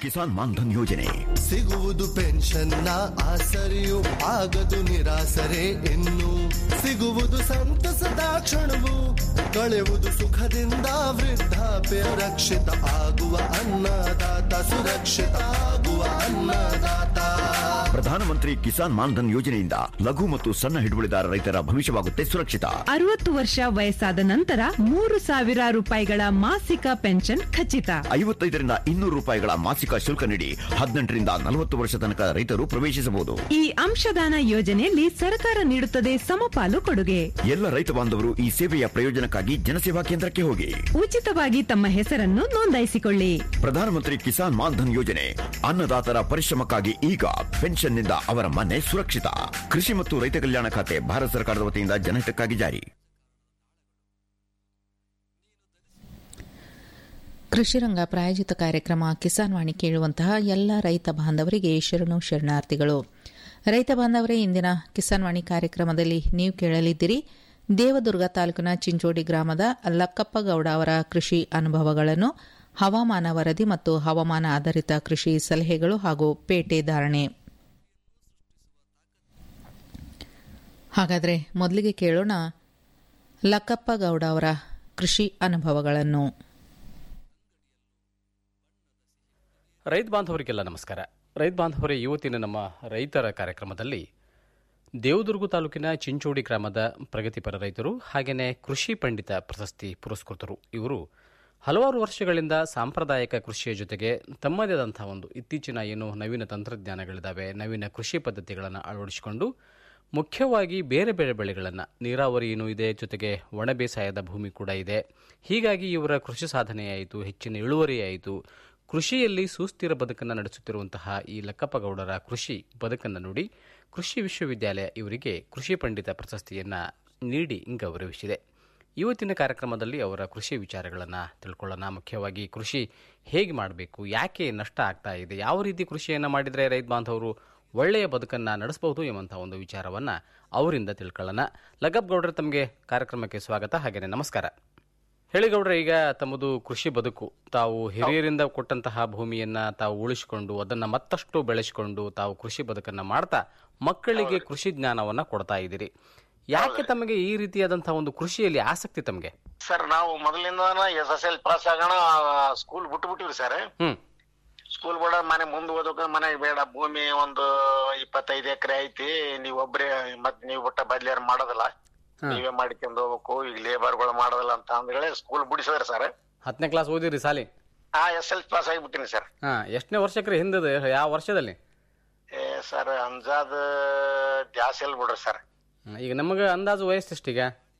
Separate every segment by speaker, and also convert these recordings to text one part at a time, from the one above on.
Speaker 1: ಕಿಸಾನ್ ಮಾನ್ಧನ್ ಯೋಜನೆ
Speaker 2: ಸಿಗುವುದು ಪೆನ್ಷನ್ನ ಆಸರೆಯು ಆಗದು ನಿರಾಸರೆ ಇನ್ನು ಸಿಗುವುದು ಸಂತಸದ ಕ್ಷಣವು ಕಳೆಯುವುದು ಸುಖದಿಂದ ವೃದ್ಧಾಪ್ಯ ರಕ್ಷಿತ ಆಗುವ ಅನ್ನದಾತ ಸುರಕ್ಷಿತ ಆಗುವ ಅನ್ನದಾತ
Speaker 1: ಪ್ರಧಾನಮಂತ್ರಿ ಕಿಸಾನ್ ಮಾನ್ಧನ್ ಯೋಜನೆಯಿಂದ ಲಘು ಮತ್ತು ಸಣ್ಣ ಹಿಡುವಳಿದಾರ ರೈತರ ಭವಿಷ್ಯವಾಗುತ್ತೆ ಸುರಕ್ಷಿತ
Speaker 3: ಅರವತ್ತು ವರ್ಷ ವಯಸ್ಸಾದ ನಂತರ ಮೂರು ಸಾವಿರ ರೂಪಾಯಿಗಳ ಮಾಸಿಕ ಪೆನ್ಷನ್ ಖಚಿತ
Speaker 1: ಐವತ್ತೈದರಿಂದ ಇನ್ನೂರು ರೂಪಾಯಿಗಳ ಮಾಸಿಕ ಶುಲ್ಕ ನೀಡಿ ಹದಿನೆಂಟರಿಂದ ನಲವತ್ತು ವರ್ಷ ತನಕ ರೈತರು ಪ್ರವೇಶಿಸಬಹುದು
Speaker 3: ಈ ಅಂಶದಾನ ಯೋಜನೆಯಲ್ಲಿ ಸರ್ಕಾರ ನೀಡುತ್ತದೆ ಸಮಪಾಲು ಕೊಡುಗೆ
Speaker 1: ಎಲ್ಲ ರೈತ ಬಾಂಧವರು ಈ ಸೇವೆಯ ಪ್ರಯೋಜನಕ್ಕಾಗಿ ಜನಸೇವಾ ಕೇಂದ್ರಕ್ಕೆ ಹೋಗಿ
Speaker 3: ಉಚಿತವಾಗಿ ತಮ್ಮ ಹೆಸರನ್ನು ನೋಂದಾಯಿಸಿಕೊಳ್ಳಿ
Speaker 1: ಪ್ರಧಾನಮಂತ್ರಿ ಕಿಸಾನ್ ಮಾನ್ಧನ್ ಯೋಜನೆ ಅನ್ನದಾತರ ಪರಿಶ್ರಮಕ್ಕಾಗಿ ಈಗ ಪೆನ್ಷನ್ನಿಂದ ಅವರ ಮನೆ ಸುರಕ್ಷಿತ ಕೃಷಿ ಮತ್ತು ರೈತ ಕಲ್ಯಾಣ ಖಾತೆ ಭಾರತ ಸರ್ಕಾರದ ವತಿಯಿಂದ ಜನಹಿತಕ್ಕಾಗಿ ಜಾರಿ
Speaker 4: ಕೃಷಿರಂಗ ಪ್ರಾಯೋಜಿತ ಕಾರ್ಯಕ್ರಮ ಕಿಸಾನ್ ವಾಣಿ ಕೇಳುವಂತಹ ಎಲ್ಲ ರೈತ ಬಾಂಧವರಿಗೆ ಶರಣು ಶರಣಾರ್ಥಿಗಳು ರೈತ ಬಾಂಧವರೇ ಇಂದಿನ ಕಿಸಾನ್ ವಾಣಿ ಕಾರ್ಯಕ್ರಮದಲ್ಲಿ ನೀವು ಕೇಳಲಿದ್ದೀರಿ ದೇವದುರ್ಗ ತಾಲೂಕಿನ ಚಿಂಚೋಡಿ ಗ್ರಾಮದ ಲಕ್ಕಪ್ಪ ಗೌಡ ಅವರ ಕೃಷಿ ಅನುಭವಗಳನ್ನು ಹವಾಮಾನ ವರದಿ ಮತ್ತು ಹವಾಮಾನ ಆಧಾರಿತ ಕೃಷಿ ಸಲಹೆಗಳು ಹಾಗೂ ಪೇಟೆ ಧಾರಣೆ ಹಾಗಾದರೆ ಮೊದಲಿಗೆ ಕೇಳೋಣ ಲಕ್ಕಪ್ಪ ಗೌಡ ಅವರ ಕೃಷಿ ಅನುಭವಗಳನ್ನು
Speaker 5: ರೈತ ಬಾಂಧವರಿಗೆಲ್ಲ ನಮಸ್ಕಾರ ರೈತ ಬಾಂಧವರೇ ಇವತ್ತಿನ ನಮ್ಮ ರೈತರ ಕಾರ್ಯಕ್ರಮದಲ್ಲಿ ದೇವದುರ್ಗ ತಾಲೂಕಿನ ಚಿಂಚೋಡಿ ಗ್ರಾಮದ ಪ್ರಗತಿಪರ ರೈತರು ಹಾಗೆಯೇ ಕೃಷಿ ಪಂಡಿತ ಪ್ರಶಸ್ತಿ ಪುರಸ್ಕೃತರು ಇವರು ಹಲವಾರು ವರ್ಷಗಳಿಂದ ಸಾಂಪ್ರದಾಯಿಕ ಕೃಷಿಯ ಜೊತೆಗೆ ತಮ್ಮದೇ ಆದಂತಹ ಒಂದು ಇತ್ತೀಚಿನ ಏನು ನವೀನ ತಂತ್ರಜ್ಞಾನಗಳಿದ್ದಾವೆ ನವೀನ ಕೃಷಿ ಪದ್ಧತಿಗಳನ್ನು ಅಳವಡಿಸಿಕೊಂಡು ಮುಖ್ಯವಾಗಿ ಬೇರೆ ಬೇರೆ ಬೆಳೆಗಳನ್ನು ನೀರಾವರಿ ಏನೂ ಇದೆ ಜೊತೆಗೆ ಒಣ ಬೇಸಾಯದ ಭೂಮಿ ಕೂಡ ಇದೆ ಹೀಗಾಗಿ ಇವರ ಕೃಷಿ ಸಾಧನೆಯಾಯಿತು ಹೆಚ್ಚಿನ ಇಳುವರಿಯಾಯಿತು ಕೃಷಿಯಲ್ಲಿ ಸುಸ್ಥಿರ ಬದುಕನ್ನು ನಡೆಸುತ್ತಿರುವಂತಹ ಈ ಲಕ್ಕಪ್ಪಗೌಡರ ಕೃಷಿ ಬದುಕನ್ನು ನೋಡಿ ಕೃಷಿ ವಿಶ್ವವಿದ್ಯಾಲಯ ಇವರಿಗೆ ಕೃಷಿ ಪಂಡಿತ ಪ್ರಶಸ್ತಿಯನ್ನು ನೀಡಿ ಗೌರವಿಸಿದೆ ಇವತ್ತಿನ ಕಾರ್ಯಕ್ರಮದಲ್ಲಿ ಅವರ ಕೃಷಿ ವಿಚಾರಗಳನ್ನು ತಿಳ್ಕೊಳ್ಳೋಣ ಮುಖ್ಯವಾಗಿ ಕೃಷಿ ಹೇಗೆ ಮಾಡಬೇಕು ಯಾಕೆ ನಷ್ಟ ಆಗ್ತಾ ಇದೆ ಯಾವ ರೀತಿ ಕೃಷಿಯನ್ನು ಮಾಡಿದರೆ ರೈತ ಬಾಂಧವರು ಒಳ್ಳೆಯ ಬದುಕನ್ನು ನಡೆಸಬಹುದು ಎಂಬಂಥ ಒಂದು ವಿಚಾರವನ್ನು ಅವರಿಂದ ತಿಳ್ಕೊಳ್ಳೋಣ ಲಗಬ್ ಗೌಡ್ರೆ ತಮಗೆ ಕಾರ್ಯಕ್ರಮಕ್ಕೆ ಸ್ವಾಗತ ಹಾಗೆಯೇ ನಮಸ್ಕಾರ ಹೇಳಿ ಗೌಡ್ರೆ ಈಗ ತಮ್ಮದು ಕೃಷಿ ಬದುಕು ತಾವು ಹಿರಿಯರಿಂದ ಕೊಟ್ಟಂತಹ ಭೂಮಿಯನ್ನ ತಾವು ಉಳಿಸಿಕೊಂಡು ಅದನ್ನ ಮತ್ತಷ್ಟು ಬೆಳೆಸಿಕೊಂಡು ತಾವು ಕೃಷಿ ಬದುಕನ್ನ ಮಾಡ್ತಾ ಮಕ್ಕಳಿಗೆ ಕೃಷಿ ಜ್ಞಾನವನ್ನ ಕೊಡ್ತಾ ಇದ್ದೀರಿ ಯಾಕೆ ತಮಗೆ ಈ ರೀತಿಯಾದಂತಹ ಒಂದು ಕೃಷಿಯಲ್ಲಿ ಆಸಕ್ತಿ ತಮಗೆ
Speaker 6: ಸರ್ ನಾವು ಮೊದಲಿಂದ ಎಸ್ ಎಸ್ ಎಲ್ ಪಾಸ್ ಆಗೋಣ ಸ್ಕೂಲ್ ಬಿಟ್ಟು ಬಿಟ್ಟಿವಿ ಸರ್
Speaker 5: ಹ್ಮ್
Speaker 6: ಸ್ಕೂಲ್ ಬಿಡ ಮನೆ ಮುಂದ್ ಓದೋಕ ಮನೆಗೆ ಬೇಡ ಭೂಮಿ ಒಂದು ಇಪ್ಪತ್ತೈದು ಎಕರೆ ಐತಿ ನೀವ್ ಒಬ್ರೇ ಮತ್ ನೀವ್ ಬಿಟ್ಟ ಬದ್ಲಿಯಾರ ಮಾಡೋದಿಲ್ಲ ನೀವೇ ಮಾಡ್ಕೊಂಡು ಹೋಗ್ಬೇಕು ಈಗ ಲೇಬರ್ಗಳು ಮಾಡೋದಿಲ್ಲ ಅಂತ ಅಂದ್ಗಳೇ ಸ್ಕೂಲ್ ಬಿಡಿಸಿದ್ರಿ ಸರ್
Speaker 5: ಹತ್ತನೇ ಕ್ಲಾಸ್ ಓದಿರಿ ಸಾಲಿ
Speaker 6: ಹಾ ಎಸ್ ಎಲ್ ಪಾಸ್ ಆಗಿಬಿಟ್ಟಿನಿ ಸರ್
Speaker 5: ಹಾ ಎಷ್ಟನೇ ವರ್ಷಕ್ರಿ ಹಿಂದದ ಯಾವ ವರ್ಷದಲ್ಲಿ
Speaker 6: ಏ ಸರ್ ಅಂಜಾದ್ ದ್ಯಾಸ್ ಎಲ್ ಬಿಡ್ರಿ ಸರ್
Speaker 5: ಹ್ಮ್, ಈಗ ನಮಗೆ ಅಂದಾಜು ವಯಸ್ಸು ಎಷ್ಟೀಗ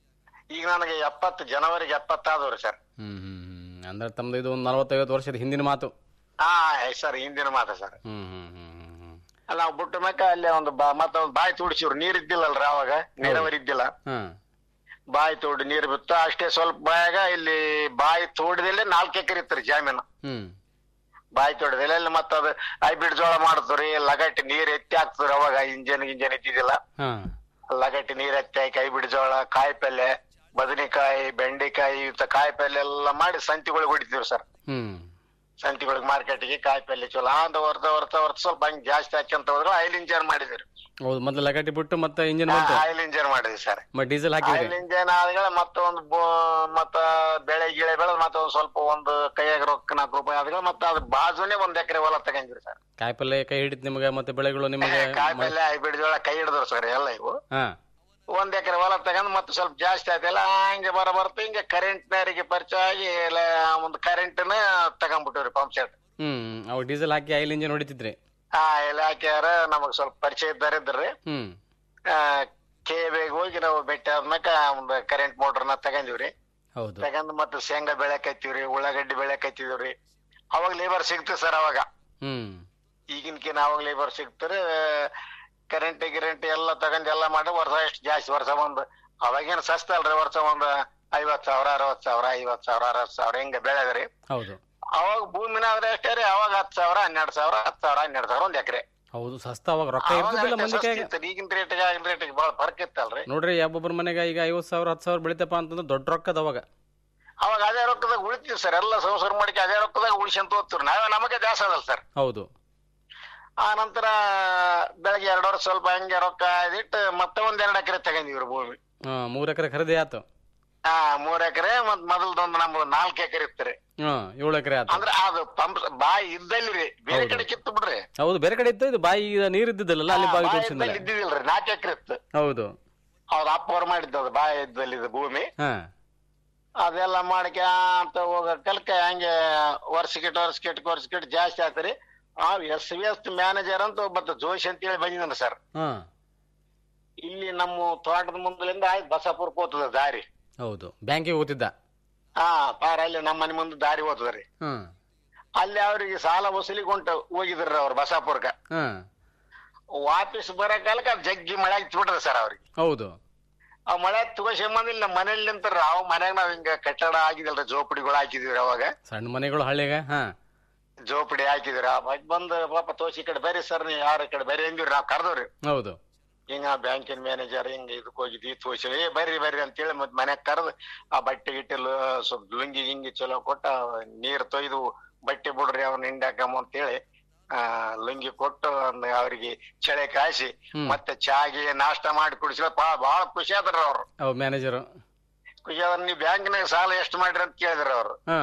Speaker 6: ಈಗ ನನಗೆ ಎಪ್ಪತ್ತು ಜನವರಿಗೆ ಎಪ್ಪತ್ತಾದವ್ರಿ ಸರ್
Speaker 5: ಹ್ಮ್ ಹ್ಮ್ ಹ್ಮ್ ಅಂದ್ರೆ ತಮ್ದು ಇದು ಒಂದು ನಲವತ್ತೈವತ್ತು ವರ್ಷದ ಹಿಂದಿನ ಮಾತು
Speaker 6: ಹಾ ಸರ್ ಹಿಂದಿನ ಮಾತ ಸರ್
Speaker 5: ಹ್ಮ್ ಹ್ಮ್ ಹ್ಮ್ ಹ್ಮ್ ಹ್ಮ್
Speaker 6: ನಾವು ಬಿಟ್ಟ ಮ್ಯಾಕ ಅಲ್ಲೇ ಒಂದು ಬಾ ಮತ್ತ ಒಂದು ಬಾಯಿ ತುಡಿಸಿವ್ರು ನೀರ್ ಇದ್ದಿಲ್ಲಲ್ರಿ ಅವಾಗ ನೀರಾವರಿ ಇದ್ದಿಲ್ಲ
Speaker 5: ಹ್ಮ್
Speaker 6: ಬಾಯಿ ತೋಡಿ ನೀರ್ ಬಿತ್ತು ಅಷ್ಟೇ ಸ್ವಲ್ಪ ಬಾಯಾಗ ಇಲ್ಲಿ ಬಾಯಿ ತೋಡಿದಲ್ಲೇ ನಾಲ್ಕು ಎಕರೆ ಇತ್ತು ಜಾಮೀನು
Speaker 5: ಹ್ಮ್
Speaker 6: ಬಾಯಿ ತೋಡಿದಲ್ಲ ಅಲ್ಲಿ ಮತ್ತ ಅದು ಹೈಬ್ರಿಡ್ ಜೋಳ ಮಾಡ್ತೀರಿ ಲಗಟ್ಟಿ ನೀರ್ ಎತ್ತಿ ಹಾಕ್ತಿವ್ರಿ ಅವಾಗ ಇಂಜನ್ ಗಿಂಜನ್ ಇದ್ದಿದ್ದಿಲ್ಲ
Speaker 5: ಹಾ
Speaker 6: ಲಗಟ್ಟಿ ನೀರ್ ಎತ್ತಿ ಹಾಕಿ ಹೈಬ್ರಿಡ್ ಜೋಳ ಕಾಯಿ ಪಲ್ಲೆ ಬದನೆಕಾಯಿ ಬೆಂಡೆಕಾಯಿ ಇಂಥ ಕಾಯಿ ಪಲ್ಲೆ ಎಲ್ಲ ಮಾಡಿ ಸಂತಿಗಳಿಗೆ ಹೊಡಿತೀವ್ರಿ ಸರ್
Speaker 5: ಹ್ಮ್
Speaker 6: ಸಂತಿಗಳಿಗೆ ಮಾರ್ಕೆಟ್ಗೆ ಕಾಯಿ ಪಲ್ಲೆ ಚಲೋ ಅಂತ ವರ್ತ ವರ್ತ ವರ್ತ ಸ್ವಲ್ಪ ಹಂಗ್ ಜಾಸ್ತಿ ಹಾಕ್ಯಂತ ಹೋದ್ರು ಆಯಿಲ್ ಇಂಜನ್ ಮಾಡಿದ್ರಿ
Speaker 5: ಹೌದು ಮೊದಲು ಲಗಾಟಿ ಬಿಟ್ಟು ಮತ್ತೆ ಇಂಜಿನ್ ಬಂತು
Speaker 6: ಆಯಿಲ್ ಇಂಜನ್ ಮಾಡಿದ್ವಿ ಸರ್
Speaker 5: ಮತ್ತೆ ಡೀಸೆಲ್ ಹಾಕಿದ್ರಿ
Speaker 6: ಆಯಿಲ್ ಇಂಜನ್ ಆದ್ಮೇಲೆ ಮತ್ತೊಂದು ಬೋ- ಮತ್ತ ಬೆಳೆ ಗಿಳೆ ಬೆಳೆದ್ ಮತ್ತೆ ಒಂದ್ ಸ್ವಲ್ಪ ಒಂದು ಕೈಯಾಗ ರೊಕ್ಕ ನಾಲ್ಕು ರೂಪಾಯಿ ಆದ್ಮೇಲೆ ಮತ್ತೆ ಅದ್ರ ಬಾಜುನೇ ಒಂದ್ ಎಕರೆ ಹೊಲ ತಗೊಂಡ್ರಿ ಸರ್
Speaker 5: ಕಾಯಿಪಲ್ಲೆ ಕೈ ಹಿಡಿತ್ ನಿಮಗೆ ಮತ್ತೆ ಬೆಳೆಗಳು ನಿಮಗೆ
Speaker 6: ಕಾಯಿ ಪಲ್ಲೆ ಹೈಬ್ರಿಡ್ ಜೋಳ ಕೈ ಹಿಡಿದ್ರು ಸರ್ ಎಲ್ಲ ಇವು
Speaker 5: ಹಾ
Speaker 6: ಒಂದ್ ಎಕರೆ ಹೊಲ ತಗೊಂಡ್ ಮತ್ತೆ ಸ್ವಲ್ಪ ಜಾಸ್ತಿ ಆಯ್ತಲ್ಲ ಹಂಗೆ ಬರ ಬರ್ತ ಹಿಂಗೆ ಕರೆಂಟ್ ನೇರಿಗೆ ಪರಿಚಯ ಆಗಿ ಎಲ್ಲ ಒಂದು ಕರೆಂಟ್ನ ತಗೊಂಡ್ಬಿಟ್ಟಿವ್ರಿ ಪಂಪ್ ಸೆಟ್
Speaker 5: ಹ್ಮ್ ಅವು ಡೀಸೆಲ್ ಹಾಕಿ ಆಯಿಲ್ ಇಂಜಿನ್ ಹೊಡಿತಿದ್ರಿ
Speaker 6: ಆ ಎಲ್ಲ ಹಾಕ್ಯಾರ ನಮಗ್ ಸ್ವಲ್ಪ ಪರಿಚಯ ಇದ್ದಾರೆ ಇದ್ರಿ
Speaker 5: ಹ್ಮ್
Speaker 6: ಕೆ ಬೇಗ ಹೋಗಿ ನಾವು ಭೇಟಿ ಆದ್ಮ್ಯಾಕ ಒಂದು ಕರೆಂಟ್ ಮೋಟರ್ನ ತಗೊಂಡಿವ್ರಿ
Speaker 5: ಹೌದು
Speaker 6: ತಗೊಂಡ್ ಮತ್ತೆ ಶೇಂಗಾ ಬೆಳೆಕೈತಿವ್ರಿ ಉಳ್ಳಾಗಡ್ಡಿ ಬೆಳೆಕೈತಿದ್ರಿ ಅವಾಗ ಲೇಬರ್ ಸಿಗ್ತದೆ ಸರ್ ಅವಾಗ
Speaker 5: ಹ್ಮ್
Speaker 6: ಈಗಿನಕಿನ ಅವಾಗ ಲೇಬರ್ ಸಿಗ್ತಾರೆ ಕರೆಂಟ್ ಗಿರೆಂಟ್ ಎಲ್ಲ ತಗೊಂಡ್ ಎಲ್ಲ ಮಾಡಿ ವರ್ಷ ಎಷ್ಟು ಜಾಸ್ತಿ ವರ್ಷ ಒಂದು ಅವಾಗೇನು ಸಸ್ತ ಅಲ್ರಿ ವರ್ಷ ಒಂದು ಐವತ್ ಸಾವಿರ ಅರವತ್ ಸಾವಿರ ಐವತ್ ಸಾವಿರ ಅರವತ್ ಸಾವಿರ ಹಿಂಗ ಬೆಳೆದ್ರಿ
Speaker 5: ಹೌದು
Speaker 6: ಅವಾಗ ಭೂಮಿನ ಆದ್ರೆ ಅಷ್ಟೇ ರೀ ಅವಾಗ ಹತ್ತು ಸಾವಿರ ಹನ್ನೆರಡು ಸಾವಿರ ಹತ್ತು ಸಾವಿರ ಹನ್ನೆರಡು ಸಾವಿರ ಒಂದ್ ಎಕರೆ
Speaker 5: ಹೌದು ಸಸ್ತ ಅವಾಗ ರೊಕ್ಕ ಇರ್ತಿದ್ದಿಲ್ಲ ಮಂದಿ ಕೈಯಾಗ
Speaker 6: ಈಗಿನ ರೇಟಿಗೆ ಆಗಿನ ರೇಟಿಗೆ ಬಹಳ ಫರ್ಕ್ ಇತ್ತಲ್ರಿ
Speaker 5: ನೋಡ್ರಿ ಯಾವೊಬ್ಬರ ಮನೆಗೆ ಈಗ ಐವತ್ ಸಾವಿರ ಹತ್ತು ಸಾವಿರ ಬೆಳಿತಪ್ಪ ಅಂತಂದ್ರೆ ದೊಡ್ಡ ರೊಕ್ಕದ ಅವಾಗ
Speaker 6: ಅವಾಗ ಅದೇ ರೊಕ್ಕದಾಗ ಉಳಿತೀವಿ ಸರ್ ಎಲ್ಲ ಸಂಸಾರ ಮಾಡಿಕೆ ಅದೇ ರೊಕ್ಕದಾಗ ಉಳಿಸಂತ ಹೋಗ್ತೀವಿ ನಾವೇ ನಮಗೆ ದ್ಯಾಸ ಅದಲ್ಲ ಸರ್
Speaker 5: ಹೌದು
Speaker 6: ಆ ನಂತರ ಬೆಳಗ್ಗೆ ಎರಡು ವರ್ಷ ಸ್ವಲ್ಪ ಹಂಗೆ ರೊಕ್ಕ ಇದಿಟ್ಟು ಮತ್ತೆ ಒಂದ್ ಎರಡು ಎಕರೆ ತಗೊಂಡಿವ್ರಿ ಭೂಮಿ
Speaker 5: ಹಾ ಮೂರ್ ಎಕರೆ ಖರೀದಿ ಆತು
Speaker 6: ಆ ಮೂರ್ ಎಕರೆ ಮತ್ ಮೊದಲ್ದೊಂದು ನಮ್ದು ನಾಲ್ಕು ಎಕರೆ ಇತ್ತು
Speaker 5: ಹಾ ಏಳು ಎಕರೆ ಆತು
Speaker 6: ಅಂದ್ರೆ ಅದು ಪಂಪ್ ಬಾಯಿ ಇದ್ದಲ್ಲಿ ರೀ ಬೇರೆ ಕಡೆ ಕಿತ್ತು ಬಿಡ್ರಿ
Speaker 5: ಹೌದು ಬೇರೆ ಕಡೆ ಇತ್ತು ಇದು ಬಾಯಿ ನೀರ್ ಇದ್ದಿದ್ದಲ್ಲ ಅಲ್ಲಿ ಬಾವಿ
Speaker 6: ಬಾಯಿ
Speaker 5: ತೋರಿಸಿದ್ಮೇಲೆ
Speaker 6: ಇದ್ದಲ್ಲಿ ಇದ್ದಿದಿಲ್ರಿ ನಾಲ್ಕು ಎಕರೆ ಇತ್ತು
Speaker 5: ಹೌದು
Speaker 6: ಅವ್ರ ಅಪ್ಪ ಅವ್ರು ಮಾಡಿದ್ದು ಅದು ಬಾಯಿ ಇದ್ದಲ್ಲಿ ಇದು ಭೂಮಿ
Speaker 5: ಹಾ
Speaker 6: ಅದೆಲ್ಲ ಮಾಡಕ ಅಂತ ಹೋಗ ಕಲ್ಕ ಹಂಗೆ ವರ್ಷಕ್ಕಿಟ್ಟು ವರ್ಷಕ್ಕಿಟ್ಟು ವರ್ಷಕ್ಕಿಟ್ಟು ಜಾಸ್ತಿ ಆಯ್ತರಿ ಆ ಎಸ್ ವಿ ಎಸ್ ಮ್ಯಾನೇಜರ್ ಅಂತ ಒಬ್ಬ ಜೋಶಿ ಅಂತ ಹೇಳಿ ಬಂದಿದ್ದಾನೆ ಸರ್
Speaker 5: ಹಾ
Speaker 6: ಇಲ್ಲಿ ನಮ್ಮ ತೋಟದ ಮುಂದಲಿಂದ ಆಯ್ತು ಬಸಾಪುರಕ್ಕೆ ಹೋಗ್ತದ ದಾರಿ
Speaker 5: ಹೌದು ಬ್ಯಾಂಕಿಗೆ ಹೋಗ್ತಿದ್ದ
Speaker 6: ಹಾ ಪಾರ ಅಲ್ಲಿ ನಮ್ಮ ಮನೆ ಮುಂದೆ ದಾರಿ ಹೋಗ್ತದ್ರಿ
Speaker 5: ಹಾ
Speaker 6: ಅಲ್ಲಿ ಅವ್ರಿಗೆ ಸಾಲ ವಸೂಲಿಗೆ ಹೊಂಟು ಹೋಗಿದ್ರಿ ಅವ್ರು ಬಸಾಪುರ್ಕ
Speaker 5: ಹಾ
Speaker 6: ವಾಪಸ್ ಬರೋ ಕಾಲಕ್ಕೆ ಅದು ಜಗ್ಗಿ ಮಳೆ ಬಿಟ್ರಿ ಸರ್ ಅವ್ರಿಗೆ
Speaker 5: ಹೌದು
Speaker 6: ಆ ಮಳೆ ತಗೋಸಂಬಂದ್ ಇಲ್ಲಿ ನಮ್ಮ ಮನೇಲಿ ನಿಂತಾರ ಅವ್ ಮನ್ಯಾಗ ನಾವ್ ಹಿಂಗ ಕಟ್ಟಡ ಹಾಕಿದಲ್ರಿ ಜೋಪಡಿಗಳು ಹಾಕಿದ್ವಿ ಅವಾಗ
Speaker 5: ಸಣ್ಣ ಮನೆಗಳು ಹಳ್ಳಿಗೆ ಹಾ
Speaker 6: ಜೋಪಡಿ ಹಾಕಿದ್ರ ಬಂದ್ ಪಾಪ ತೋಸಿ ಈ ಕಡೆ ಬೇರೆ ಸರ್ ನೀವು ಯಾರ ಕಡೆ ಬೇರೆ ಹೆಂಗಿವ್ರಿ ನಾವ್ ಕರ್ದವ್ರಿ
Speaker 5: ಹೌದು
Speaker 6: ಹಿಂಗ ಬ್ಯಾಂಕಿನ ಮ್ಯಾನೇಜರ್ ಹಿಂಗ ಇದಕ್ ಹೋಗಿದ್ವಿ ತೋಸಿ ಏ ಬರ್ರಿ ಬರ್ರಿ ಅಂತೇಳಿ ಮತ್ ಮನ್ಯಾಗ ಕರ್ದ್ ಆ ಬಟ್ಟೆ ಗಿಟ್ಟೆ ಲು- ಸ್ವಲ್ಪ ಲುಂಗಿ ಗಿಂಗಿ ಚಲೋ ಕೊಟ್ಟ ನೀರ್ ತೊಯ್ದು ಬಟ್ಟೆ ಬಿಡ್ರಿ ಅವ್ನ ಹಿಂಡಾಕಮ್ಮ ಅಂತೇಳಿ ಆ ಲುಂಗಿ ಕೊಟ್ಟು ಒಂದ್ ಅವ್ರಿಗೆ ಚಳಿ ಕಾಯಿಸಿ ಮತ್ತೆ ಚಾಗಿ ನಾಷ್ಟ ಮಾಡಿ ಕುಡಿಸಿದ ಬಹಳ ಖುಷಿ ಆದ್ರ ಅವ್ರು
Speaker 5: ಅವ್ ಮ್ಯಾನೇಜರು
Speaker 6: ಖುಷಿ ಆದ್ರ ನೀವು ಬ್ಯಾಂಕ್ನಾಗ ಸಾಲ ಎಷ್ಟು ಮಾಡ್ರಿ ಅಂತ ಕೇಳಿದ್ರ ಅವ್ರು
Speaker 5: ಹಾ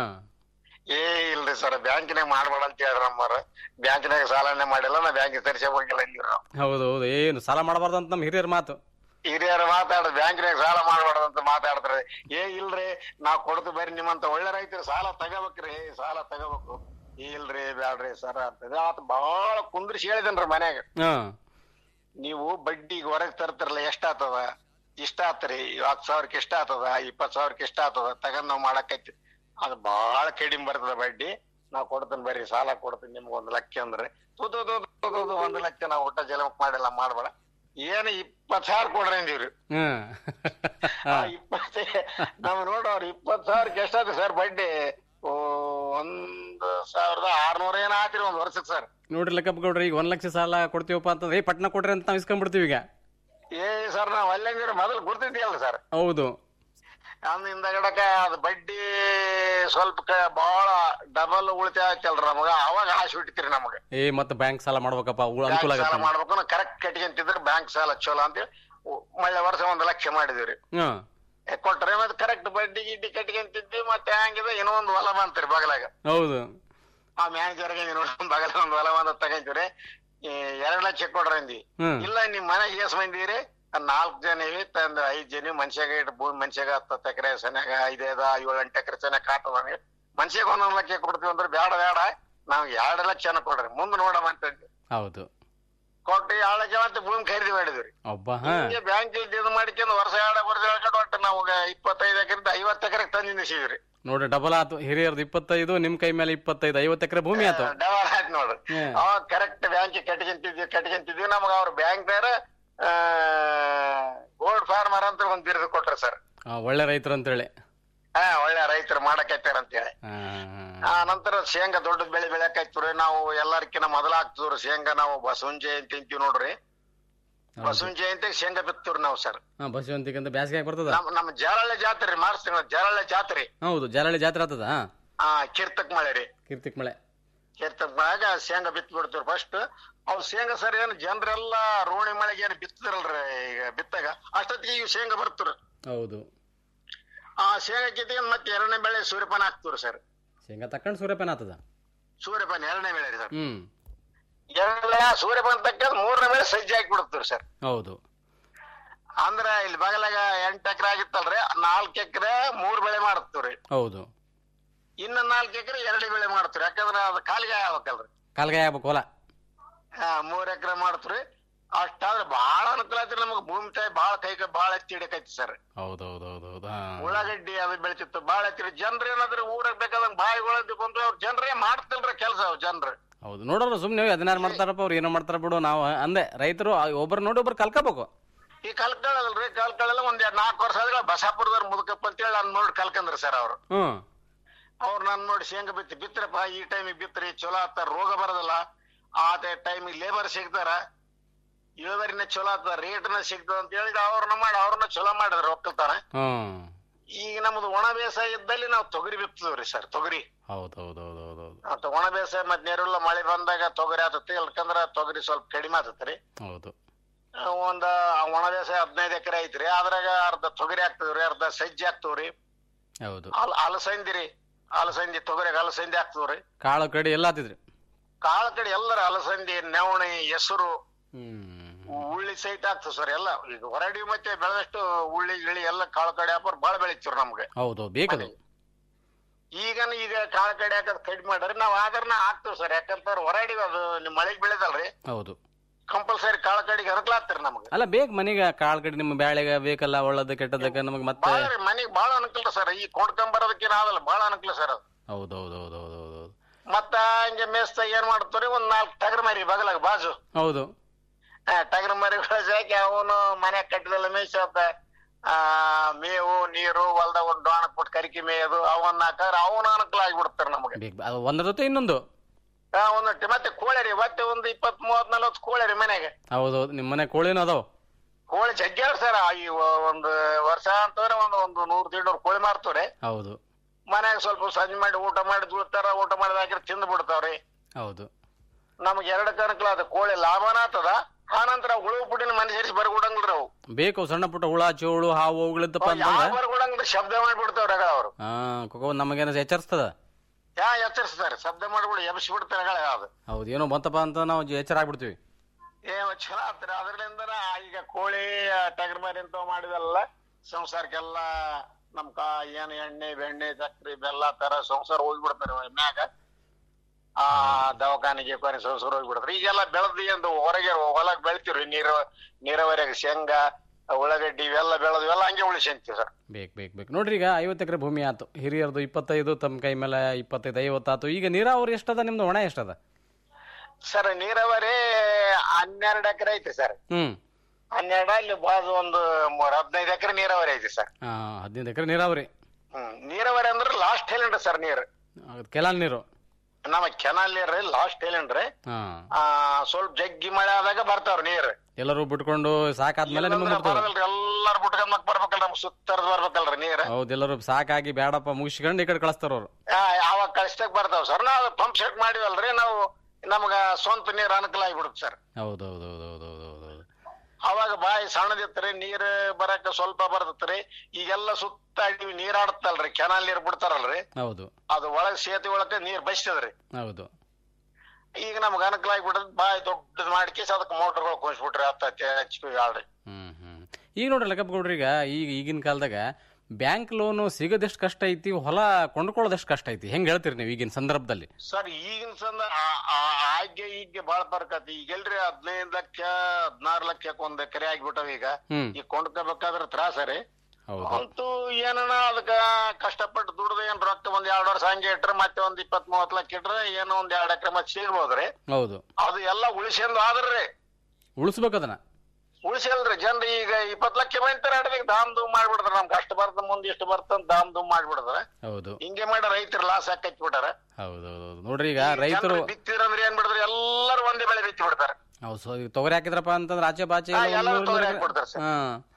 Speaker 6: ಏ ಇಲ್ರಿ ಸರ್ ಬ್ಯಾಂಕಿನಾಗ ಮಾಡ್ಬೇಡ ಅಂತ ಹೇಳ್ರ ನಮ್ಮವ್ರ ಬ್ಯಾಂಕಿನಾಗ ಸಾಲನೆ ಮಾಡಿಲ್ಲ ನಾ ಬ್ಯಾಂಕಿಗೆ ತರಿಸಿ ಹೋಗಿಲ್ಲ ಇಲ್ಲಿ ನಾವು
Speaker 5: ಹೌದು ಹೌದು ಏನು ಸಾಲ ಮಾಡಬಾರ್ದು ಅಂತ ನಮ್ಮ ಹಿರಿಯರ ಮಾತು
Speaker 6: ಹಿರಿಯರು ಮಾತಾಡ ಬ್ಯಾಂಕಿನಾಗ ಸಾಲ ಮಾಡ್ಬಾರ್ದು ಅಂತ ಮಾತಾಡ್ತಾರೆ ಏ ಇಲ್ರಿ ನಾವ್ ಕೊಡ್ತು ಬರ್ರಿ ನಿಮ್ಮಂತ ಒಳ್ಳೆ ರೈತರು ಸಾಲ ತಗೋಬೇಕ್ರಿ ಸಾಲ ತಗೋಬೇಕು ಇಲ್ರಿ ಬ್ಯಾಡ್ರಿ ಸರ್ ಅಂತ ಆತ ಬಹಳ ಕುಂದ್ರಿಸಿ ಹೇಳಿದನ್ರಿ ಮನ್ಯಾಗ
Speaker 5: ಹಾ
Speaker 6: ನೀವು ಬಡ್ಡಿಗೆ ಹೊರಗ್ ತರ್ತಿರಲ್ಲ ಎಷ್ಟ್ ಆತದ ಇಷ್ಟ ಆತ್ರಿ ಹತ್ತು ಸಾವಿರಕ್ಕೆ ಇಷ್ಟ ಆತದ ಇಪ್ಪತ್ ಸಾವಿರಕ್ಕೆ ಇಷ್ಟ ಆತದ ತಗೊಂಡ್ ನಾವ್ ಮಾಡಕೈತಿ ಅದು ಬಹಳ ಕಡಿಮೆ ಬರ್ತದ ಬಡ್ಡಿ ನಾವ್ ಕೊಡ್ತೀನಿ ಬರ್ರಿ ಸಾಲ ಕೊಡ್ತೀನಿ ನಿಮ್ಗೆ ಒಂದ್ ಲಕ್ಷ ಅಂದ್ರೆ ತು ತು ತು ತು ತು ತು ಒಂದ್ ಲಕ್ಷ ನಾವು ಊಟ ಜಲಮಕ್ ಮಾಡಿಲ್ಲ ಮಾಡ್ಬೇಡ ಏನು ಇಪ್ಪತ್ ಸಾವಿರ ಕೊಡ್ರಿ ಅಂದಿವ್ರಿ
Speaker 5: ಹ್ಮ್
Speaker 6: ಆ ಇಪ್ಪತ್ತೇ ನಾವ್ ನೋಡೋರು ಇಪ್ಪತ್ ಸಾವಿರಕ್ಕೆ ಎಷ್ಟಾಯ್ತು ಸರ್ ಬಡ್ಡಿ ಓ ಒಂದ್ ಸಾವಿರದ ಆರ್ನೂರ ಏನ್ ಆತ್ರಿ ಒಂದ್ ವರ್ಷಕ್ಕೆ ಸರ್
Speaker 5: ನೋಡ್ರಿ ಲೆಕ್ಕಪ್ಪ ಗೌಡ್ರಿ ಈಗ ಒಂದ್ ಲಕ್ಷ ಸಾಲ ಕೊಡ್ತೀವಪ್ಪ ಅಂತಂದ್ರೆ ಏ ಪಟ್ನ ಕೊಡ್ರಿ ಅಂತ ನಾವು ಇಸ್ಕೊಂಡ್ಬಿಡ್ತೀವಿ ಈಗ
Speaker 6: ಏ ಸರ್ ನಾವ್ ಅಲ್ಲಂಗಿರ ಮೊದಲು ಗುರ್ತಿದ್ಯಲ್ಲ ಸರ್
Speaker 5: ಹೌದು
Speaker 6: ಅಂದ್ ಹಿಂದಗಡಕ ಅದ್ ಬಡ್ಡಿ ಸ್ವಲ್ಪ ಕ- ಬಹಳ ಡಬಲ್ ಉಳಿತಾಯ ಆಯ್ತಲ್ರ ನಮಗ ಅವಾಗ ಆಸೆ ಬಿಟ್ಟಿತ್ರಿ ನಮಗ
Speaker 5: ಏ ಮತ್ತೆ ಬ್ಯಾಂಕ್ ಸಾಲ ಮಾಡ್ಬೇಕಪ್ಪ ಉ-
Speaker 6: ಬ್ಯಾಂಕ್
Speaker 5: ಅನುಕೂಲ
Speaker 6: ಸಾಲ
Speaker 5: ಆಗತ್ತೆ
Speaker 6: ಮಾಡ್ಬೇಕು ಕರೆಕ್ಟ್ ಕಟ್ಕೊಂತಿದ್ರೆ ಬ್ಯಾಂಕ್ ಸಾಲ ಚಲೋ ಅಂತೇಳಿ ಉ- ಒಳ್ಳೆ ವರ್ಷ ಒಂದ್ ಲಕ್ಷ ಮಾಡಿದಿವ್ರಿ
Speaker 5: ಹ್ಮ್
Speaker 6: ಏ, ಕೊಟ್ರೆ ಮತ್ತೆ ಕರೆಕ್ಟ್ ಬಡ್ಡಿ ಗಿಡ್ಡಿ ಕಟ್ಕೊಂತಿದ್ವಿ ಮತ್ತೆ ಹಂಗಿದೆ ಇನ್ನೂ ಒಂದು ಹೊಲ ಬಂತ್ರಿ ಬಗಲಾಗ
Speaker 5: ಹೌದು
Speaker 6: ಆ ಮ್ಯಾನೇಜರ್ಗೆ ನೋಡಿ ಬಗಲ ಒಂದ್ ಹೊಲ ಬಂದ ತಗೊಂತೀವ್ರಿ ಎರಡ್ ಲಕ್ಷ ಕೊಡ್ರಿ ಅಂದ್ವಿ
Speaker 5: ಹ್ಮ್
Speaker 6: ಇಲ್ಲ ನಿಮ್ ಮನೆಗೆ ಎಸ್ ಮಂದಿರಿ ನಾಲ್ಕು ಜನ ಇವಿ ತಂದ ಐದ್ ಜನ ಮನ್ಷ್ಯಾಗ ಇಟ್ಟು ಭೂಮಿ ಮನ್ಷ್ಯಾಗ ಹತ್ತತ್ತು ಎಕರೆ ಸನ್ಯಾಗ ಐದೈದ ಏಳು ಎಂಟು ಎಕರೆ ಸನ್ಯಾಗ ಕಾಟದ ಮನ್ಷ್ಯಾಗ ಒಂದೊಂದ್ ಲಕ್ಷ ಕೊಡ್ತೀವಿ ಅಂದ್ರೆ ಬೇಡ ಬೇಡ ನಾವ್ ಎರಡು ಲಕ್ಷನ ಕೊಡ್ರಿ ಮುಂದ್ ನೋಡಮ್ ಅಂತಂದ್ವಿ
Speaker 5: ಹೌದು
Speaker 6: ಕೊಟ್ಟು ಎರಡು ಲಕ್ಷ ಮತ್ತೆ ಭೂಮಿ ಖರೀದಿ ಮಾಡಿದ್ವಿ
Speaker 5: ಒಬ್ಬ ಹಾ
Speaker 6: ಹಿಂಗೆ ಬ್ಯಾಂಕ್ ಇದು ಮಾಡ್ಕೊಂಡು ವರ್ಷ ಎರಡು ವರ್ಷ ಹೇಳ್ಕೊಂಡು ಒಟ್ಟು ನಾವು ಇಪ್ಪತ್ತೈದು ಎಕರೆ ಐವತ್ತು ಎಕರೆ ತಂದಿದ್ದು ಸಿಗ್ರಿ
Speaker 5: ನೋಡ್ರಿ ಡಬಲ್ ಆತು ಹಿರಿಯರ್ದು ಇಪ್ಪತ್ತೈದು ನಿಮ್ ಕೈ ಮೇಲೆ ಇಪ್ಪತ್ತೈದು ಐವತ್ತು ಎಕರೆ ಭೂಮಿ ಆತು
Speaker 6: ಡಬಲ್ ಆಯ್ತು ನೋಡ್ರಿ
Speaker 5: ಹ್ಮ್.
Speaker 6: ಅವಾಗ ಕರೆಕ್ಟ್ ಬ್ಯಾಂಕ್ ಕಟ್ಕೊಂತಿದ್ವಿ ಕಟ್ಕೊಂತಿದ್ವಿ ನಮಗ ಅವ್ರ ಬ್ಯಾಂಕ್ ಬೇರೆ ಗೋಲ್ಡ್ ಫಾರ್ಮರ್ ಅಂತ ಒಂದ್ ಬಿರುದು ಕೊಟ್ರ ಸರ್
Speaker 5: ಆ, ಒಳ್ಳೆ ರೈತರು ಅಂತೇಳಿ
Speaker 6: ಹಾ ಒಳ್ಳೆ ರೈತರು ಮಾಡಕೈತಾರ ಅಂತ ಹೇಳಿ
Speaker 5: ಹಾ,
Speaker 6: ಆ ನಂತರ ಶೇಂಗಾ ದೊಡ್ಡ ಬೆಳೆ ಬೆಳೆಯಕೈತ್ರಿ ನಾವು ಎಲ್ಲಾರ್ಕಿನ್ನ ಮೊದಲ ಹಾಕ್ತಿವ್ರಿ ಶೇಂಗಾ ನಾವು ಬಸವನ್ ಜಯಂತಿ ಅಂತೀವಿ ನೋಡ್ರಿ ಬಸವನ್ ಜಯಂತಿಗೆ ಶೇಂಗಾ ಬಿತ್ತವ್ರಿ ನಾವು ಸರ್
Speaker 5: ಹಾ ಬಸವಂತಿಗೆ ಅಂತ ಬ್ಯಾಸಿಗೆ ಬರ್ತದ
Speaker 6: ನಮ್ ನಮ್ಮ ಜರಳೆ ಜಾತ್ರೆ ಮಾರ್ಚ್ ತಿಂಗಳ ಜರಳೆ ಜಾತ್ರೆ
Speaker 5: ಹೌದು ಜಾಲಹಳ್ಳಿ ಜಾತ್ರೆ ಆಗ್ತದ
Speaker 6: ಆ ಕಿರ್ತಕ್ ಮಳೆ ರೀ
Speaker 5: ಕೀರ್ತಿಕ್ ಮಳೆ
Speaker 6: ಕಿರ್ತಕ್ ಮಳೆಗ ಶೇಂಗಾ ಬಿತ್ ಬಿಡ್ತೀವ್ರಿ ಫಸ್ಟ್ ಅವ್ ಶೇಂಗಾ ಸರ್ ಏನ್ ಜನರೆಲ್ಲ ರೋಣಿ ಮಳೆಗೆ ಏನ್ ಬಿತ್ತಿದ್ರಲ್ರಿ ಈಗ ಬಿತ್ತಾಗ ಅಷ್ಟೊತ್ತಿಗೆ ಇವ್ ಶೇಂಗಾ ಬರ್ತೀವ್ರಿ
Speaker 5: ಹೌದು
Speaker 6: ಆ ಶೇಂಗಾ ಕಿತ್ತಿಗೆ ಮತ್ತೆ ಎರಡನೇ ಬೆಳೆ ಸೂರ್ಯಪಾನ ಹಾಕ್ತಿವ್ರಿ ಸರ್
Speaker 5: ಶೇಂಗಾ ತಕೊಂಡ್ ಸೂರ್ಯಪಾನ ಆಗ್ತದ
Speaker 6: ಸೂರ್ಯಪಾನ ಎರಡನೇ ಬೆಳೆ ರೀ ಸರ್
Speaker 5: ಹ್ಮ್
Speaker 6: ಎರಡನೇ ಸೂರ್ಯಪಾನ ತಕ್ಕ ಮೂರನೇ ಬೆಳೆ ಸಜ್ಜೆ ಹಾಕಿ ಬಿಡ್ತೀವ್ರಿ ಸರ್
Speaker 5: ಹೌದು
Speaker 6: ಅಂದ್ರ ಇಲ್ಲಿ ಬಗಲಾಗ ಎಂಟ್ ಎಕರೆ ಆಗಿತ್ತಲ್ರಿ ನಾಲ್ಕ್ ಎಕರೆ ಮೂರ್ ಬೆಳೆ ಮಾಡ್ತೀವ್ರಿ
Speaker 5: ಹೌದು
Speaker 6: ಇನ್ನ ನಾಲ್ಕ್ ಎಕರೆ ಎರಡು ಬೆಳೆ ಮಾಡ್ತೀವ್ರಿ ಯಾಕಂದ್ರ ಅದು ಕಾಲಿಗೆ ಆಗ್ಬೇಕಲ್ರಿ
Speaker 5: ಕಾಲ್ಗಾಯ ಆಗ್ಬೇಕು ಹೊಲ
Speaker 6: ಆ, ಮೂರ್ ಎಕರೆ ಮಾಡ್ತೀವ್ರಿ ಅಷ್ಟಾದ್ರೆ ಬಹಳ ಅನುಕೂಲ ಐತ್ರಿ ನಮಗ್ ಭೂಮಿ ತಾಯಿ ಬಹಳ ಕೈಗೆ ಬಹಳ ಎತ್ತಿ ಹಿಡಕೈತಿ ಸರ್
Speaker 5: ಹೌದು ಹೌದು ಹೌದು ಹೌದು ಹಾ
Speaker 6: ಉಳ್ಳಾಗಡ್ಡಿ ಅದು ಬೆಳಿತಿತ್ತು ಬಾಳ ಐತ್ರಿ ಜನರು ಏನಾದ್ರೂ ಊರಾಗ ಬೇಕಾದಂಗ ಬಾಯಿಗಳು ಕೊಂಡ್ರೆ ಅವ್ರ ಜನರೇ ಮಾಡ್ತಿಲ್ರಿ ಕೆಲಸ ಅವ್ರ ಜನರು
Speaker 5: ಹೌದು ನೋಡೋರು ಸುಮ್ನೆ ಅದನ್ನಾರು ಮಾಡ್ತಾರಪ್ಪ ಅವ್ರು ಏನೋ ಮಾಡ್ತಾರ ಬಿಡು ನಾವು ಅಂದೆ ರೈತರು ಒಬ್ರು ನೋಡಿ ಒಬ್ರು ಕಲ್ಕೋಬೇಕು
Speaker 6: ಈ ಕಲ್ಕಳಲ್ರಿ ಕಲ್ಕಳೆಲ್ಲ ಒಂದ್ ಎರಡ್ ನಾಲ್ಕು ವರ್ಷ ಆದ್ರೆ ಬಸಾಪುರದವ್ರ ಮುದುಕಪ್ಪ ಅಂತೇಳಿ ನಾನ್ ನೋಡಿ ಕಲ್ಕಂದ್ರಿ ಸರ್ ಅವ್ರು
Speaker 5: ಹ್ಮ್
Speaker 6: ಅವ್ರು ನಾನ್ ನೋಡಿ ಶೇಂಗಾ ಬಿತ್ತಿ ಬಿತ್ತರಪ್ಪ ಈ ಟೈಮಿಗೆ ಬಿತ್ತರಿ ಚಲೋ ಆತ ರೋಗ ಬರೋದಿಲ್ಲ ಆತ ಟೈಮಿಗೆ ಲೇಬರ್ ಸಿಗ್ತಾರ ಇಳುವರಿನ ಚಲೋ ಆತ ರೇಟ್ನ ಸಿಗ್ತದ ಅಂತ ಹೇಳಿದ ಅವ್ರನ್ನ ಮಾಡಿ ಅವ್ರನ್ನ ಚಲೋ ಮಾಡಿದ್ರ ಒಕ್ಕಲ್ತಾನ
Speaker 5: ಹ್ಮ್
Speaker 6: ಈಗ ನಮ್ದು ಒಣ ಬೇಸಾಯ ಇದ್ದಲ್ಲಿ ನಾವು ತೊಗರಿ ಬಿತ್ತದ್ರಿ ಸರ್ ತೊಗರಿ
Speaker 5: ಹೌದು ಹೌದು ಹೌದು ಹೌದು ಹೌದು
Speaker 6: ಅಂತ ಒಣ ಬೇಸಾಯ ಮತ್ ನೆರಳು ಮಳೆ ಬಂದಾಗ ತೊಗರಿ ಆತತಿ ಇಲ್ಕಂದ್ರ ತೊಗರಿ ಸ್ವಲ್ಪ ಕಡಿಮೆ ಆತತ್ರಿ
Speaker 5: ಹೌದು
Speaker 6: ಆ, ಒಂದ ಒಣ ಬೇಸಾಯ ಹದಿನೈದು ಎಕರೆ ಐತ್ರಿ ಅದ್ರಾಗ ಅರ್ಧ ತೊಗರಿ ಆಗ್ತದ್ರಿ ಅರ್ಧ ಸಜ್ಜಿ ಆಗ್ತವ್ರಿ
Speaker 5: ಹೌದು
Speaker 6: ಅಲ್ ಅಲಸಂದಿ ರೀ ಅಲಸಂದಿ ತೊಗರಿ ಅಲಸಂದಿ ಆಗ್ತವ್ರಿ
Speaker 5: ಕಾಳು ಕಡಿ ಎಲ್ಲ ಆತಿದ್ರಿ
Speaker 6: ಕಾಳ ಕಡೆ ಎಲ್ಲರ ಅಲಸಂದಿ ನವಣಿ ಹೆಸರು
Speaker 5: ಹ್ಮ್
Speaker 6: ಉಳ್ಳಿ ಸಹಿತ ಆಗ್ತದೆ ಸರ್ ಎಲ್ಲ ಈಗ ಹೊರಡಿ ಮತ್ತೆ ಬೆಳೆದಷ್ಟು ಉಳ್ಳಿ ಗಿಳಿ ಎಲ್ಲ ಕಾಳು ಕಡೆ ಹಾಕೋರ್ ಬಾಳ ಬೆಳಿತೀವ್ರಿ ನಮ್ಗೆ
Speaker 5: ಹೌದು ಬೇಕದು
Speaker 6: ಈಗನ ಈಗ ಕಾಳು ಕಡೆ ಹಾಕೋದ್ ಕಡಿಮೆ ಮಾಡ್ರಿ ನಾವ್ ಆದ್ರನ ಹಾಕ್ತಿವ್ ಸರ್ ಯಾಕಂತಂದ್ರ ಹೊರಡಿ ಅದು ನಿಮ್ ಮಳೆಗ್ ಬೆಳೆದಲ್ರಿ
Speaker 5: ಹೌದು
Speaker 6: ಕಂಪಲ್ಸರಿ ಕಾಳು ಕಡೆಗೆ ಹರಕ್ಲಾತ್ರಿ ನಮ್ಗೆ
Speaker 5: ಅಲ್ಲ ಬೇಕು ಮನೆಗೆ ಕಾಳು ಕಡಿ ನಿಮ್ಮ ಬ್ಯಾಳೆಗೆ ಬೇಕಲ್ಲ ಒಳ್ಳದ ಕೆಟ್ಟದಕ್ಕೆ ನಮಗೆ ಮತ್ತೆ
Speaker 6: ಬಾಳ ರೀ ಮನಿಗ್ ಬಾಳ ಅನುಕೂಲ ಸರ್ ಈ ಕೊಂಡ್ಕೊಂಬರೋದಕ್ಕೇನ ಆಗಲ್ಲ ಬಾಳ ಅನುಕೂಲ ಸರ್ ಅದು
Speaker 5: ಹೌದು ಹೌದು ಹೌದು ಹೌದು ಹೌದು ಹೌದು
Speaker 6: ಮತ್ತ ಹಂಗೆ ಮೇಸ್ತ ಏನ್ ಮಾಡ್ತಾವ್ರಿ ಒಂದ್ ನಾಲ್ಕು ಟಗರ್ ಮರಿ ಬಗಲಾಗ ಬಾಜು
Speaker 5: ಹೌದು
Speaker 6: ಆ, ಟಗರ್ ಮರಿ ಹಾಕಿ ಅವನು ಮನೆ ಕಟ್ಟಿದಲ್ಲ ಮೇಯ್ಸತ್ತ ಆ ಮೇವು ನೀರು ಹೊಲ್ದಾಗ ಒಂದು ಡೋಣಕ್ ಬಿಟ್ಟು ಕರಿಕಿ ಮೇಯೋದು ಅವನ್ನ ಹಾಕಿದ್ರೆ ಅವನ ಅನುಕೂಲ ಆಗಿಬಿಡ್ತಾರೆ ನಮಗೆ
Speaker 5: ಬೇಕು ಅದು ಒಂದ್ರ ಜೊತೆ ಇನ್ನೊಂದು
Speaker 6: ಆ, ಒಂದು ಟಿ- ಮತ್ತೆ ಕೋಳಿ ರೀ ಮತ್ತೆ ಒಂದು ಇಪ್ಪತ್ ಮೂವತ್ ನಲ್ವತ್ತು ಕೋಳಿ ರೀ ಮನೆಗೆ
Speaker 5: ಹೌದು ಹೌದು ನಿಮ್ಮ ಮನೆ ಕೋಳಿನೂ ಅದಾವ
Speaker 6: ಕೋಳಿ ಜಗ್ಗ್ಯಾರ ಸರ್ ಈ ವ- ಒಂದು ವರ್ಷ ಅಂತಂದ್ರೆ ಒಂದು ಒಂದು ನೂರ್ ತಿಂಡೂರ್ ಕೋಳಿ ಮಾರ್ತವ್ರಿ
Speaker 5: ಹೌದು
Speaker 6: ಮನ್ಯಾಗ ಸ್ವಲ್ಪ ಸಂಜೆ ಮಾಡಿ ಊಟ ಮಾಡಿ ದುಡ್ತಾರ ಊಟ ಮಾಡಿದ ಹಾಕಿದ್ರೆ ತಿಂದು ಬಿಡ್ತಾವ್ರಿ
Speaker 5: ಹೌದು
Speaker 6: ನಮ್ಗೆ ಎರಡು ಕಣಕ್ಲ ಅದು ಕೋಳಿ ಲಾಭನ ಆಗ್ತದ ಆನಂತರ ಉಳುವು ಪುಡಿನ ಮನುಷ್ಯರಿಸಿ ಬರ್ಕೊಡಂಗಿಲ್ರಿ ಅವು
Speaker 5: ಬೇಕು ಸಣ್ಣ ಪುಟ್ಟ ಹುಳ ಚೋಳು ಹಾವು ಅವುಗಳಿದ್ದಪ್ಪ
Speaker 6: ಯಾವ
Speaker 5: ಅಂತಂದ್ರೆ
Speaker 6: ಬರ್ಕೊಡಂಗಿಲ್ರಿ ಶಬ್ದ ಮಾಡ್ಬಿಡ್ತಾವ್ರಿ ಅಗಳ ಅವರು
Speaker 5: ಹಾ ಕೊಕೋ ನಮಗೇನ ಎಚ್ಚರಿಸ್ತದ
Speaker 6: ಯಾ ಎಚ್ಚರಿಸ್ತಾರೆ ಶಬ್ದ ಮಾಡ್ಬಿಡಿ ಎಬ್ಸಿ ಬಿಡ್ತಾರೆ ಅಗಳ ಅದು
Speaker 5: ಹೌದು ಏನೋ ಬಂತಪ್ಪ ಅಂತ ನಾವು ಜ- ಎಚ್ಚರ ಆಗ್ಬಿಡ್ತೀವಿ
Speaker 6: ಏ ಚಲೋ ಆತ್ರಿ ಅದ್ರಲಿಂದ ಈಗ ಕೋಳಿ ಟಗರ್ ಮರಿ ಅಂತ ಮಾಡಿದಲ್ಲ ಸಂಸಾರಕ್ಕೆಲ್ಲ ನಮ್ ಕಾ ಏನ್ ಎಣ್ಣೆ ಬೆಣ್ಣೆ ಸಕ್ರಿ ಬೆಲ್ಲ ತರ ಸಂಸಾರ ಹೋಗ್ಬಿಡ್ತಾರೆ ಮ್ಯಾಗ ಆ ದವಾಖಾನಿಗೆ ಕೊನೆ ಸಂಸಾರ ಹೋಗ್ಬಿಡ್ತಾರೆ ಈಗೆಲ್ಲ ಬೆಳೆದಿ ಎಂದು ಹೊರಗೆ ಹೊಲಕ್ ಬೆಳಿತೀವ್ರಿ ನೀರ ನೀರಾವರಿಯಾಗ ಶೇಂಗಾ ಉಳ್ಳಾಗಡ್ಡಿ ಇವೆಲ್ಲ ಬೆಳೆದು ಇವೆಲ್ಲ ಹಂಗೆ ಉಳಿಸಂತೀವಿ ಸರ್
Speaker 5: ಬೇಕು ಬೇಕು ಬೇಕು ನೋಡ್ರಿ ಈಗ ಐವತ್ತು ಎಕರೆ ಭೂಮಿ ಆತು ಹಿರಿಯರ್ದು ಇಪ್ಪತ್ತೈದು ತಮ್ಮ ಕೈ ಮೇಲೆ ಇಪ್ಪತ್ತೈದು ಐವತ್ತು ಆತು ಈಗ ನೀರಾವರಿ ಎಷ್ಟದ ನಿಮ್ದು ಒಣ ಎಷ್ಟದ
Speaker 6: ಸರ್ ನೀರಾವರಿ ಹನ್ನೆರಡು ಎಕರೆ ಐತಿ ಸರ್
Speaker 5: ಹ್ಮ್
Speaker 6: ಹನ್ನೆರಡು ಅಲ್ಲಿ ಬಾಜು ಒಂದು ಮೂರ್ ಹದಿನೈದು ಎಕರೆ ನೀರಾವರಿ ಐತಿ ಸರ್
Speaker 5: ಹಾ ಹದಿನೈದು ಎಕರೆ ನೀರಾವರಿ
Speaker 6: ಹ್ಮ್ ನೀರಾವರಿ ಅಂದ್ರೆ ಲಾಸ್ಟ್ ಹೇಳಂಡ್ರಿ ಸರ್ ನೀರು
Speaker 5: ಕೆಲಾಲ್ ನೀರು
Speaker 6: ನಮ್ಮ ಕೆನಾಲ್ ನೀರ್ ಲಾಸ್ಟ್ ಹೇಳಂಡ್ರಿ
Speaker 5: ಹಾ
Speaker 6: ಆ ಸ್ವಲ್ಪ ಜಗ್ಗಿ ಮಳೆ ಆದಾಗ ಬರ್ತಾವ್ರಿ ನೀರ್
Speaker 5: ಎಲ್ಲರೂ ಬಿಟ್ಕೊಂಡು ಸಾಕಾದ್ಮೇಲೆ ನಿಮ್ಗೆ
Speaker 6: ಇಲ್ಲಂದ್ರೆ
Speaker 5: ಮುಟ್ತಾವ
Speaker 6: ಬರೋದಿಲ್ರಿ ಎಲ್ಲಾರು ಬಿಟ್ಕೊಂಡ್ ಮಕ್ ಬರ್ಬೇಕಲ್ರಿ ನಮ್ಗ್ ಸುತ್ತರ್ದ್ ಬರ್ಬೇಕಲ್ರಿ ನೀರ್
Speaker 5: ಹೌದು ಎಲ್ಲರೂ ಸಾಕಾಗಿ ಬೇಡಪ್ಪ ಮುಗಿಸ್ಕೊಂಡು ಈ ಕಡೆ ಕಳಿಸ್ತಾರ ಅವ್ರು
Speaker 6: ಆ, ಯಾವಾಗ ಕಳಿಸ್ದಾಗ ಬರ್ತಾವ ಸರ್ ನಾವು ಪಂಪ್ ಸೆಟ್ ಮಾಡಿವಲ್ರಿ ನಾವು ನಮ್ಗ ಸ್ವಂತ ನೀರ್ ಅನುಕೂಲ ಆಗಿಬಿಡುತ್ತೆ ಸರ್
Speaker 5: ಹೌದು ಹೌದು ಹೌದು ಹೌದು ಹೌದು ಹೌದು ಹೌದು
Speaker 6: ಅವಾಗ ಬಾಯಿ ಸಣ್ಣದಿತ್ರಿ ನೀರ್ ಬರಕ ಸ್ವಲ್ಪ ಬರ್ತತ್ರಿ ಈಗೆಲ್ಲ ಸುತ್ತ ಅಡವಿ ನೀರಾಡತ್ತಲ್ರಿ ಕೆನಾಲ್ ನೀರ್ ಬಿಡ್ತಾರಲ್ರಿ
Speaker 5: ಹೌದು
Speaker 6: ಅದು ಒಳಗ್ ಸೇತುವೆ ಒಳಗ ನೀರ್ ಬಸ್ತದ್ರಿ
Speaker 5: ಹೌದು
Speaker 6: ಈಗ ನಮ್ಗೆ ಅನುಕೂಲ ಆಗಿಬಿಟ್ಟದ ಬಾಯಿ ದೊಡ್ಡದ್ ಮಾಡ್ಕೇಸಿ ಅದಕ್ಕೆ ಮೋಟರ್ಗಳು ಕುಣಿಸ್ಬಿಟ್ರಿ ಹತ್ತ ಎಚ್ ಪಿ ಆಳ್ರಿ
Speaker 5: ಹ್ಮ್ ಹ್ಮ್ ಈಗ ನೋಡ್ರಿ ಲೆಕ್ಕಪ್ಪ ಕೊಡ್ರಿ ಈಗ ಈಗ ಈಗಿನ ಕಾಲದಾಗ ಬ್ಯಾಂಕ್ ಲೋನು ಸಿಗೋದೆಷ್ಟು ಕಷ್ಟ ಐತಿ ಹೊಲ ಕೊಂಡ್ಕೊಳ್ಳೋದೆಷ್ಟು ಕಷ್ಟ ಐತಿ ಹೆಂಗ್ ಹೇಳ್ತೀರಿ ನೀವು ಈಗಿನ ಸಂದರ್ಭದಲ್ಲಿ
Speaker 6: ಸರ್ ಈಗಿನ ಸಂದ ಆ- ಆ- ಆಗ್ಗೆ ಈಗ್ಗೆ ಬಾಳ ಬರ್ಕತಿ ಈಗೆಲ್ರಿ ಹದಿನೈದು ಲಕ್ಷ ಹದಿನಾರು ಲಕ್ಷಕ್ಕೆ ಒಂದ್ ಎಕರೆ ಆಗ್ಬಿಟ್ಟವ ಈಗ
Speaker 5: ಹ್ಮ್
Speaker 6: ಈಗ ಕೊಂಡ್ಕೋಬೇಕಾದ್ರ ತ್ರಾಸ ರೀ
Speaker 5: ಹೌದು
Speaker 6: ಅಂತೂ ಏನನ ಅದಕ್ಕ ಕಷ್ಟಪಟ್ಟು ದುಡ್ದು ಏನ್ ರೊಕ್ಕ ಒಂದ್ ಎರಡ್ ವರ್ಷ ಹಂಗೆ ಇಟ್ರೆ ಮತ್ತೆ ಒಂದ್ ಇಪ್ಪತ್ ಮೂವತ್ ಲಕ್ಷ ಇಟ್ರೆ ಏನೋ ಒಂದ್ ಎರಡ್ ಎಕರೆ ಮತ್ತೆ ಸಿಗ್ಬೋದ್ರಿ
Speaker 5: ಹೌದು
Speaker 6: ಅದು ಎಲ್ಲ ಉಳಿಸ್ಕೊಂಡು ಆದ್ರಿ
Speaker 5: ಉಳಿಸ್ಬೇಕು ಅದನ್ನ
Speaker 6: ಉಳಿಸಲ್ರಿ ಜನರು ಈಗ ಇಪ್ಪತ್ ಲಕ್ಷ ಬಂತಾರೆ ಅಡ್ಬೇಕು ದಾಮ್ ಧೂಮ್ ಮಾಡ್ಬಿಡ್ತಾರ ನಮ್ಗೆ ಅಷ್ಟು ಬರ್ತ ಮುಂದ್ ಇಷ್ಟು ಬರ್ತಂತ ದಾಮ್ ಧೂಮ್ ಮಾಡ್ಬಿಡ್ತಾರ
Speaker 5: ಹೌದು
Speaker 6: ಹಿಂಗೆ ಮಾಡ ರೈತರು ಲಾಸ್ ಹಾಕಿ ಬಿಟ್ಟಾರ
Speaker 5: ಹೌದು ಹೌದು ಹೌದು ನೋಡ್ರಿ ಈಗ ರೈತರು
Speaker 6: ಬಿತ್ತಿದ್ರಂದ್ರೆ ಏನ್ ಬಿಡ್ತಾರೆ ಎಲ್ಲರೂ ಒಂದೇ ಬೆಳೆ ಬಿತ್ತಿ ಬಿಡ್ತಾರೆ
Speaker 5: ಹೌದು ಸೊ ಈಗ ತೊಗರಿ ಹಾಕಿದ್ರಪ್ಪ ಅಂತಂದ್ರೆ ಆಚೆ ಬಾಚೆ
Speaker 6: ಹಾ,
Speaker 5: ಎಲ್ಲ
Speaker 6: ಎಲ್ಲರೂ
Speaker 5: ಒಂದ್ ನೂರು
Speaker 6: ತೊಗರಿ
Speaker 5: ಎಕರೆ-
Speaker 6: ಹಾಕ್ಬಿಡ್ತಾರೆ ಸರ್.
Speaker 5: ಹಾ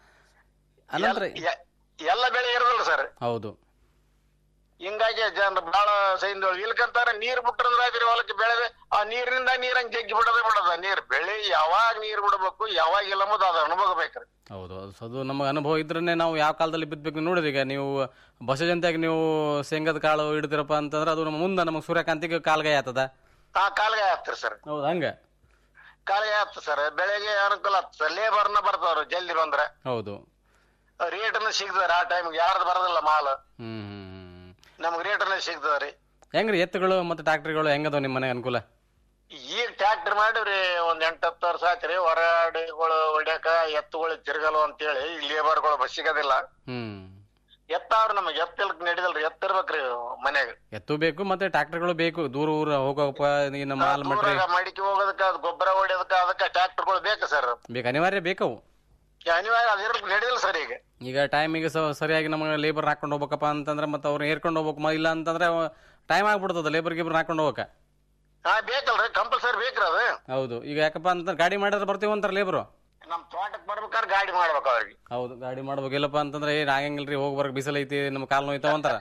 Speaker 5: ಅನಂತರ
Speaker 6: ಎಲ್- ಎಲ್ಲ ಬೆಳೆ ಇರೋದಿಲ್ಲ ಸರ್
Speaker 5: ಹೌದು
Speaker 6: ಹಿಂಗಾಗಿ ಜನರು ಬಹಳ ಸೈನ್ದೊಳಗೆ ಇಲ್ಕಂತಾರ ನೀರ್ ಬಿಟ್ರಂದ್ರ ಆಯ್ತ್ರಿ ಹೊಲಕ್ಕೆ ಬೆಳೆದೆ ಆ ನೀರಿನಿಂದ ನೀರ್ ಹಂಗ್ ಜಗ್ಗಿ ಬಿಡೋದೇ ಬಿಡೋದ ನೀರ್ ಬೆಳೆ ಯಾವಾಗ ನೀರ್ ಬಿಡಬೇಕು ಯಾವಾಗ ಇಲ್ಲ ಅನ್ನೋದು ಅದು ಅನುಭವ ಬೇಕ್ರಿ
Speaker 5: ಹೌದು ಅದು ಸೊ ಅದು ನಮಗೆ ಅನುಭವ ಇದ್ರೇ ನಾವು ಯಾವ ಕಾಲದಲ್ಲಿ ಬಿತ್ತಬೇಕು ನೋಡಿರಿ ಈಗ ನೀವು ಬಸಜಂತೆಯಾಗಿ ನೀವು ಶೇಂಗದ ಕಾಳು ಇಡ್ತೀರಪ್ಪ ಅಂತಂದ್ರೆ ಅದು ನಮ್ಮ ಮುಂದೆ ನಮಗೆ ಸೂರ್ಯಕಾಂತಿಗೆ ಕಾಲ್ಗಾಯ ಆತದ
Speaker 6: ಆ ಕಾಲ್ಗಾಯ ಆಗ್ತರಿ ಸರ್
Speaker 5: ಹೌದು ಹಂಗ
Speaker 6: ಕಾಲ್ಗಾಯ ಆಗ್ತದೆ ಸರ್ ಬೆಳೆಗೆ ಅನುಕೂಲ ಆಗ್ತದೆ ಸರ್ ಲೇಬರ್ನ ಬರ್ತಾವ್ರು ಜಲ್ದಿ ಬಂದ್ರೆ
Speaker 5: ಹೌದು
Speaker 6: ರೇಟ್ನ ಸಿಗ್ತದ್ರಿ ಆ ಟೈಮ್ಗೆ ಯಾರ್ದು ಬರೋದಿಲ್ಲ ಮಾಲ್
Speaker 5: ಹ್ಮ್ ಹ್ಮ್ ಹ್ಮ್
Speaker 6: ನಮ್ಗೆ ರೇಟ್ನ ಸಿಗ್ತದ್ರಿ
Speaker 5: ಹೆಂಗ್ರಿ ಎತ್ತುಗಳು ಮತ್ತು ಟ್ರಾಕ್ಟರ್ಗಳು ಹೆಂಗದಾವ ನಿಮ್ಮ ಮನೆಗೆ ಅನುಕೂಲ
Speaker 6: ಈಗ ಟ್ರ್ಯಾಕ್ಟರ್ ಮಾಡಿವ್ರಿ ಒಂದ್ ಎಂಟ್ ಹತ್ತು ವರ್ಷ ಆಯ್ತ್ರಿ ಹೊರಗಡೆಗಳು ಹೊಡ್ಯಾಕ ಎತ್ತುಗಳು ತಿರ್ಗಲು ಅಂತೇಳಿ ಈ ಲೇಬರ್ಗಳು ಬಸ್ ಸಿಗೋದಿಲ್ಲ
Speaker 5: ಹ್ಮ್
Speaker 6: ಎತ್ತಾವ್ರಿ ನಮಗೆ ಎತ್ತಿಲ್ಕ್ ನಡಿದಲ್ರಿ ಎತ್ತಿರ್ಬೇಕ್ರಿ ಮನ್ಯಾಗ
Speaker 5: ಎತ್ತು ಬೇಕು ಮತ್ತೆ ಟ್ರಾಕ್ಟರ್ಗಳು ಬೇಕು ದೂರ ಊರ ಹೋಗೋಪ್ಪ ಇನ್ನು ಮಾಲ್ ಮಟ್ರಿ
Speaker 6: ದೂರಾಗ ಮಡಿಕೆ ಹೋಗೋದಕ್ಕ ಅದ್ ಗೊಬ್ಬರ ಹೊಡಿಯೋದಕ್ಕ ಅದಕ್ಕ ಟ್ರ್ಯಾಕ್ಟರ್ಗಳು ಬೇಕು ಸರ್
Speaker 5: ಬೇಕು ಅನಿವಾರ್ಯ ಬೇಕವು
Speaker 6: ಅನಿವಾರ್ಯ ಅದ್ ಇರ್ಲಿಕ್ ನಡಿದಿಲ್ಲ ಸರ್ ಈಗ
Speaker 5: ಈಗ ಟೈಮಿಗೆ ಸ ಸರಿಯಾಗಿ ನಮಗೆ ಲೇಬರ್ ಹಾಕೊಂಡು ಹೋಗ್ಬೇಕಪ್ಪ ಅಂತಂದ್ರೆ ಮತ್ತೆ ಅವ್ರು ಏರ್ಕೊಂಡು ಹೋಗ್ಬೇಕು ಮ- ಇಲ್ಲ ಅಂತಂದ್ರೆ ಟೈಮ್ ಆಗ್ಬಿಡ್ತದ ಲೇಬರ್ ಗಿಬರ್ ಹಾಕೊಂಡು ಹೋಗಕ್ಕೆ
Speaker 6: ಹಾ ಬೇಕಲ್ರಿ ಕಂಪಲ್ಸರಿ ಬೇಕ್ರಿ ಅದು
Speaker 5: ಹೌದು ಈಗ ಯಾಕಪ್ಪ ಅಂತ ಗಾಡಿ ಮಾಡಿದ್ರೆ ಬರ್ತೀವಿ ಅಂತಾರೆ ಲೇಬರು
Speaker 6: ನಮ್ ತೋಟಕ್ ಬರ್ಬೇಕ ಮಾಡ್ಬೇಕಾದ್ರೆ ಗಾಡಿ ಮಾಡ್ಬೇಕು ಅವ್ರಿಗೆ
Speaker 5: ಹೌದು ಗಾಡಿ ಮಾಡ್ಬೇಕಿಲ್ಲಪ್ಪ ಅಂತಂದ್ರೆ ಏನ್ ಆಗಂಗಿಲ್ರಿ ಹೋಗಿ ಬರಕ್ ಬಿಸಿಲೈತಿ ನಮ್ಮ ಕಾಲ್ ನೋಯ್ತಾವ ಅಂತಾರ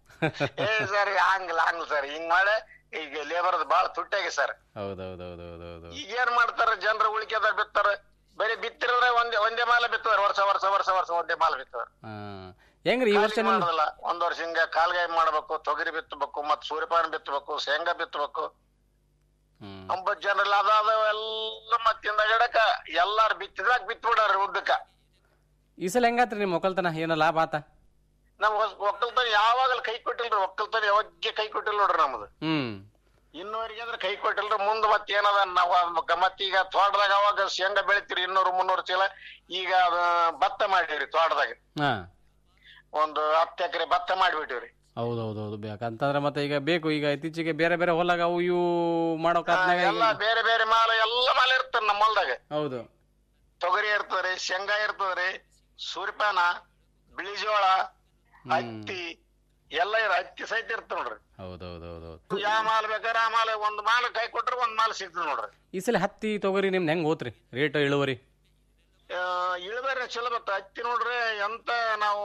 Speaker 6: ಏ ಸರ್ ಹಂಗಿಲ್ಲ ಹಂಗಿಲ್ಲ ಸರ್ ಹಿಂಗ್ ಮಾಡಿ ಈಗ ಲೇಬರ್ದ ಬಾಳ ತುಟ್ಟಾಗಿ ಸರ್
Speaker 5: ಹೌದೌದೌದೌದೌದು
Speaker 6: ಈಗ ಏನ್ ಮಾಡ್ತಾರ ಜನರು ಉಳಿಕೆದ ಬಿತ್ತಾರ ಬರೀ ಬಿತ್ತಿರಿದ್ರೆ ಒಂದೇ ಒಂದೇ ಮಾಲ ಬಿತ್ತದಾರ ವರ್ಷ ವರ್ಷ ವರ್ಷ ವರ್ಷ ಒಂದೇ ಮಾಲ ಬಿತ್ತದಾರ
Speaker 5: ಹಾ ಹೆಂಗ್ರಿ ಈ ವರ್ಷ ನಿಮ್
Speaker 6: ಮಾಡೋದಿಲ್ಲ ಒಂದ್ ವರ್ಷ ಹಿಂಗ ಕಾಲ್ಗಾಯಿ ಮಾಡ್ಬೇಕು ತೊಗರಿ ಬಿತ್ತಬೇಕು ಮತ್ ಸೂರ್ಯಪಾನ ಬಿತ್ತಬೇಕು ಶೇಂಗಾ ಬಿತ್ತಬೇಕು
Speaker 5: ಹ್ಮ್
Speaker 6: ಒಂಬತ್ ಜನರಲ್ಲ ಅದಾದ ಎಲ್ಲ ಮತ್ ಹಿಂದಗಡಕ ಎಲ್ಲಾರು ಬಿತ್ತಿದಾಗ ಬಿತ್ಬಿಡಾರ ಉದ್ದಕ್ಕ
Speaker 5: ಈ ಸಲ ಹೆಂಗಾತ್ರಿ ನಿಮ್ ಒಕ್ಕಲ್ತನ ಏನ ಲಾಭ ಆತ
Speaker 6: ನಮ್ ಒಸ್- ಒಕ್ಕಲ್ತನ ಯಾವಾಗಲ ಕೈ ಕೊಟ್ಟಿಲ್ರಿ ಒಕ್ಕಲ್ತನ ಯಾವಾಗ ಕೈ ಕೊಟ್ಟಿಲ್ಲ ನೋಡ್ರಿ ನಮ್ದು
Speaker 5: ಹ್ಮ್
Speaker 6: ಇನ್ನೂವರೆಗೆ ಅಂದ್ರೆ ಕೈ ಕೊಟ್ಟಿಲ್ರಿ ಮುಂದ್ ಮತ್ ಏನದ ನಾವ್ ಅದ್ ಮತ್ತ್ ಈಗ ತೋಟದಾಗ ಅವಾಗ ಶೇಂಗಾ ಬೆಳಿತೀರಿ ಇನ್ನೂರು ಮುನ್ನೂರು ಚೀಲ ಈಗ ಅದ ಭತ್ತ ಮಾಡಿವ್ರಿ ತೋಟದಾಗ
Speaker 5: ಹಾ
Speaker 6: ಒಂದು ಹತ್ತು ಎಕರೆ ಭತ್ತ ಮಾಡಿಬಿಟ್ಟಿವ್ರಿ
Speaker 5: ಹೌದೌದೌದು ಬೇಕಂತಂದ್ರೆ ಮತ್ತೆ ಈಗ ಬೇಕು ಈಗ ಇತ್ತೀಚೆಗೆ ಬೇರೆ ಬೇರೆ ಹೊಲಾಗ ಅವು ಇವು ಮಾಡೋ ಕಾತ್ನಾಗ
Speaker 6: ಎಲ್ಲ ಬೇರೆ ಬೇರೆ ಮಾಲ ಎಲ್ಲ ಮಾಲ ಇರ್ತದ ನಮ್ಮ ಹೊಲ್ದಾಗ
Speaker 5: ಹೌದು
Speaker 6: ತೊಗರಿ ಇರ್ತದ್ರಿ ಶೇಂಗಾ ಇರ್ತದ್ರಿ ಸೂರ್ಯಪಾನ ಬಿಳಿ ಜೋಳ ಹತ್ತಿ ಎಲ್ಲ ಇರ ಹತ್ತಿ ಸಹಿತ ಇರ್ತದ ನೋಡ್ರಿ
Speaker 5: ಹೌದೌದೌದೌದು
Speaker 6: ಯಾವ ಮಾಲ್ ಬೇಕಾದ್ರೆ ಆ ಮಾಲ ಒಂದ್ ಮಾಲ ಕೈ ಕೊಟ್ರೆ ಒಂದ್ ಮಾಲ್ ಸಿಗ್ತದ ನೋಡ್ರಿ
Speaker 5: ಈ ಸಲ ಹತ್ತಿ ತೊಗರಿ ನಿಮ್ದು ಹೆಂಗ್ ಹೋತ್ರಿ ರೇಟ್ ಇಳುವರಿ
Speaker 6: ಆ, ಇಳುವರಿ ಚಲೋ ಬತ್ತ ಹತ್ತಿ ನೋಡ್ರಿ ಎಂತ ನಾವು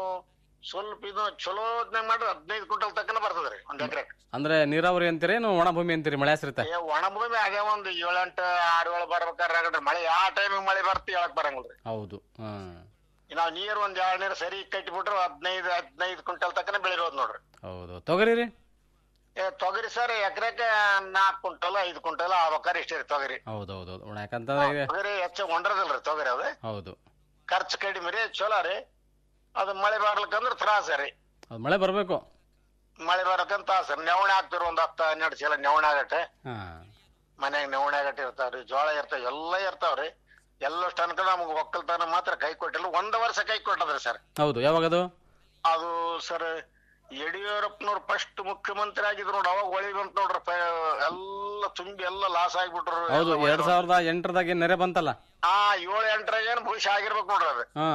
Speaker 6: ಸ್ವಲ್ಪ ಇದು ಚಲೋ ಮಾಡ್ರಿ ಹದಿನೈದು ಕ್ವಿಂಟಲ್ ತಕ್ಕನ ಬರ್ತದ್ರಿ ಒಂದ್ ಎಕರೆ
Speaker 5: ಅಂದ್ರೆ ನೀರಾವರಿ ಅಂತೀರೇನು ಒಣ ಭೂಮಿ ಅಂತೀರಿ ಮಳೆ ಆಶ್ರಿತ
Speaker 6: ಒಣ ಭೂಮಿ ಅದೇ ಒಂದ್ ಏಳೆಂಟು ಆರು ಏಳು ಬರ್ಬೇಕಾದ್ರೆ ರಗಡ್ರಿ ಮಳೆ ಯಾವ ಟೈಮಿಗೆ ಮಳೆ ಬರ್ತಿ ಹೇಳಕ್ ಬರಂಗಿಲ್ರಿ
Speaker 5: ಹೌದು ಹಾ
Speaker 6: ನಾವ್ ನೀರ್ ಒಂದ್ ಎರಡ್ ನೀರ್ ಸರಿ ಕಟ್ಟಿಬಿಟ್ರೆ ಹದಿನೈದು ಹದಿನೈದು ಕ್ವಿಂಟಲ್ ತಕ್ಕನ ಬೆಳಿರೋದ್ ನೋಡ್ರಿ
Speaker 5: ಹೌದು ತೊಗರಿ ರೀ
Speaker 6: ಏ, ತೊಗರಿ ಸರ್ ಎಕರೆಗೆ ನಾಲ್ಕು ಕ್ವಿಂಟಲ್ ಐದು ಕ್ವಿಂಟಲ್ ಆಗ್ಬೇಕಾರೆ ಇಷ್ಟೇ ರೀ ತೊಗರಿ
Speaker 5: ಹೌದೌದೌದು ಒಣ ಯಾಕಂತಂದ್ರೆ ಈಗ
Speaker 6: ತೊಗರಿ ಹೆಚ್ಚು ಹೊಂಡ್ರದಿಲ್ರಿ ತೊಗರಿ ಅದು
Speaker 5: ಹೌದು
Speaker 6: ಖರ್ಚು ಕಡಿಮೆ ರೀ ಚಲೋ ರೀ ಅದು ಮಳೆ ಬರ್ಲಿಕ್ಕಂದ್ರ ತ್ರಾಸ ರೀ
Speaker 5: ಅದು ಮಳೆ ಬರಬೇಕು
Speaker 6: ಮಳೆ ಬರ್ಬೇಕಂತ ಸರ್ ನೆವಣೆ ಹಾಕ್ತಿರಿ ಒಂದ್ ಹತ್ತು ಹನ್ನೆರಡು ಚೀಲ ನೆವಣೆ ಆಗಟ್ಟೆ
Speaker 5: ಹಾ
Speaker 6: ಮನ್ಯಾಗ ನೆವಣೆ ಆಗಟ್ಟೆ ಇರ್ತಾವ್ರಿ ಜೋಳ ಇರ್ತಾವ ಎಲ್ಲ ಇರ್ತಾವ್ರಿ ಎಲ್ಲಷ್ಟು ತನಕ ನಮ್ಗೆ ಒಕ್ಕಲ್ತನ ಮಾತ್ರ ಕೈ ಕೊಟ್ಟಿಲ್ಲ ಒಂದ್ ವರ್ಷ ಕೈ ಕೊಟ್ಟದ್ರಿ ಸರ್
Speaker 5: ಹೌದು ಯಾವಾಗದು
Speaker 6: ಅದು ಸರ್ ಯಡಿಯೂರಪ್ಪನವ್ರು ಫಸ್ಟ್ ಮುಖ್ಯಮಂತ್ರಿ ಆಗಿದ್ರು ನೋಡಿ ಅವಾಗ ಹೊಳಿ ಬಂತ ನೋಡ್ರಿ ಪ- ಎಲ್ಲ ತುಂಬಿ ಎಲ್ಲ ಲಾಸ್ ಆಗ್ಬಿಟ್ರು
Speaker 5: ಹೌದು
Speaker 6: ಎಲ್ಲ
Speaker 5: ಎರಡ್ ಸಾವಿರದ ಎಂಟರದಾಗ ಏನ್ ನೆರೆ ಬಂತಲ್ಲ
Speaker 6: ಆ ಏಳು ಎಂಟರಾಗ ಏನು ಭವಿಷ್ಯ ಆಗಿರ್ಬೇಕು ನೋಡ್ರಿ ಅದು
Speaker 5: ಹಾ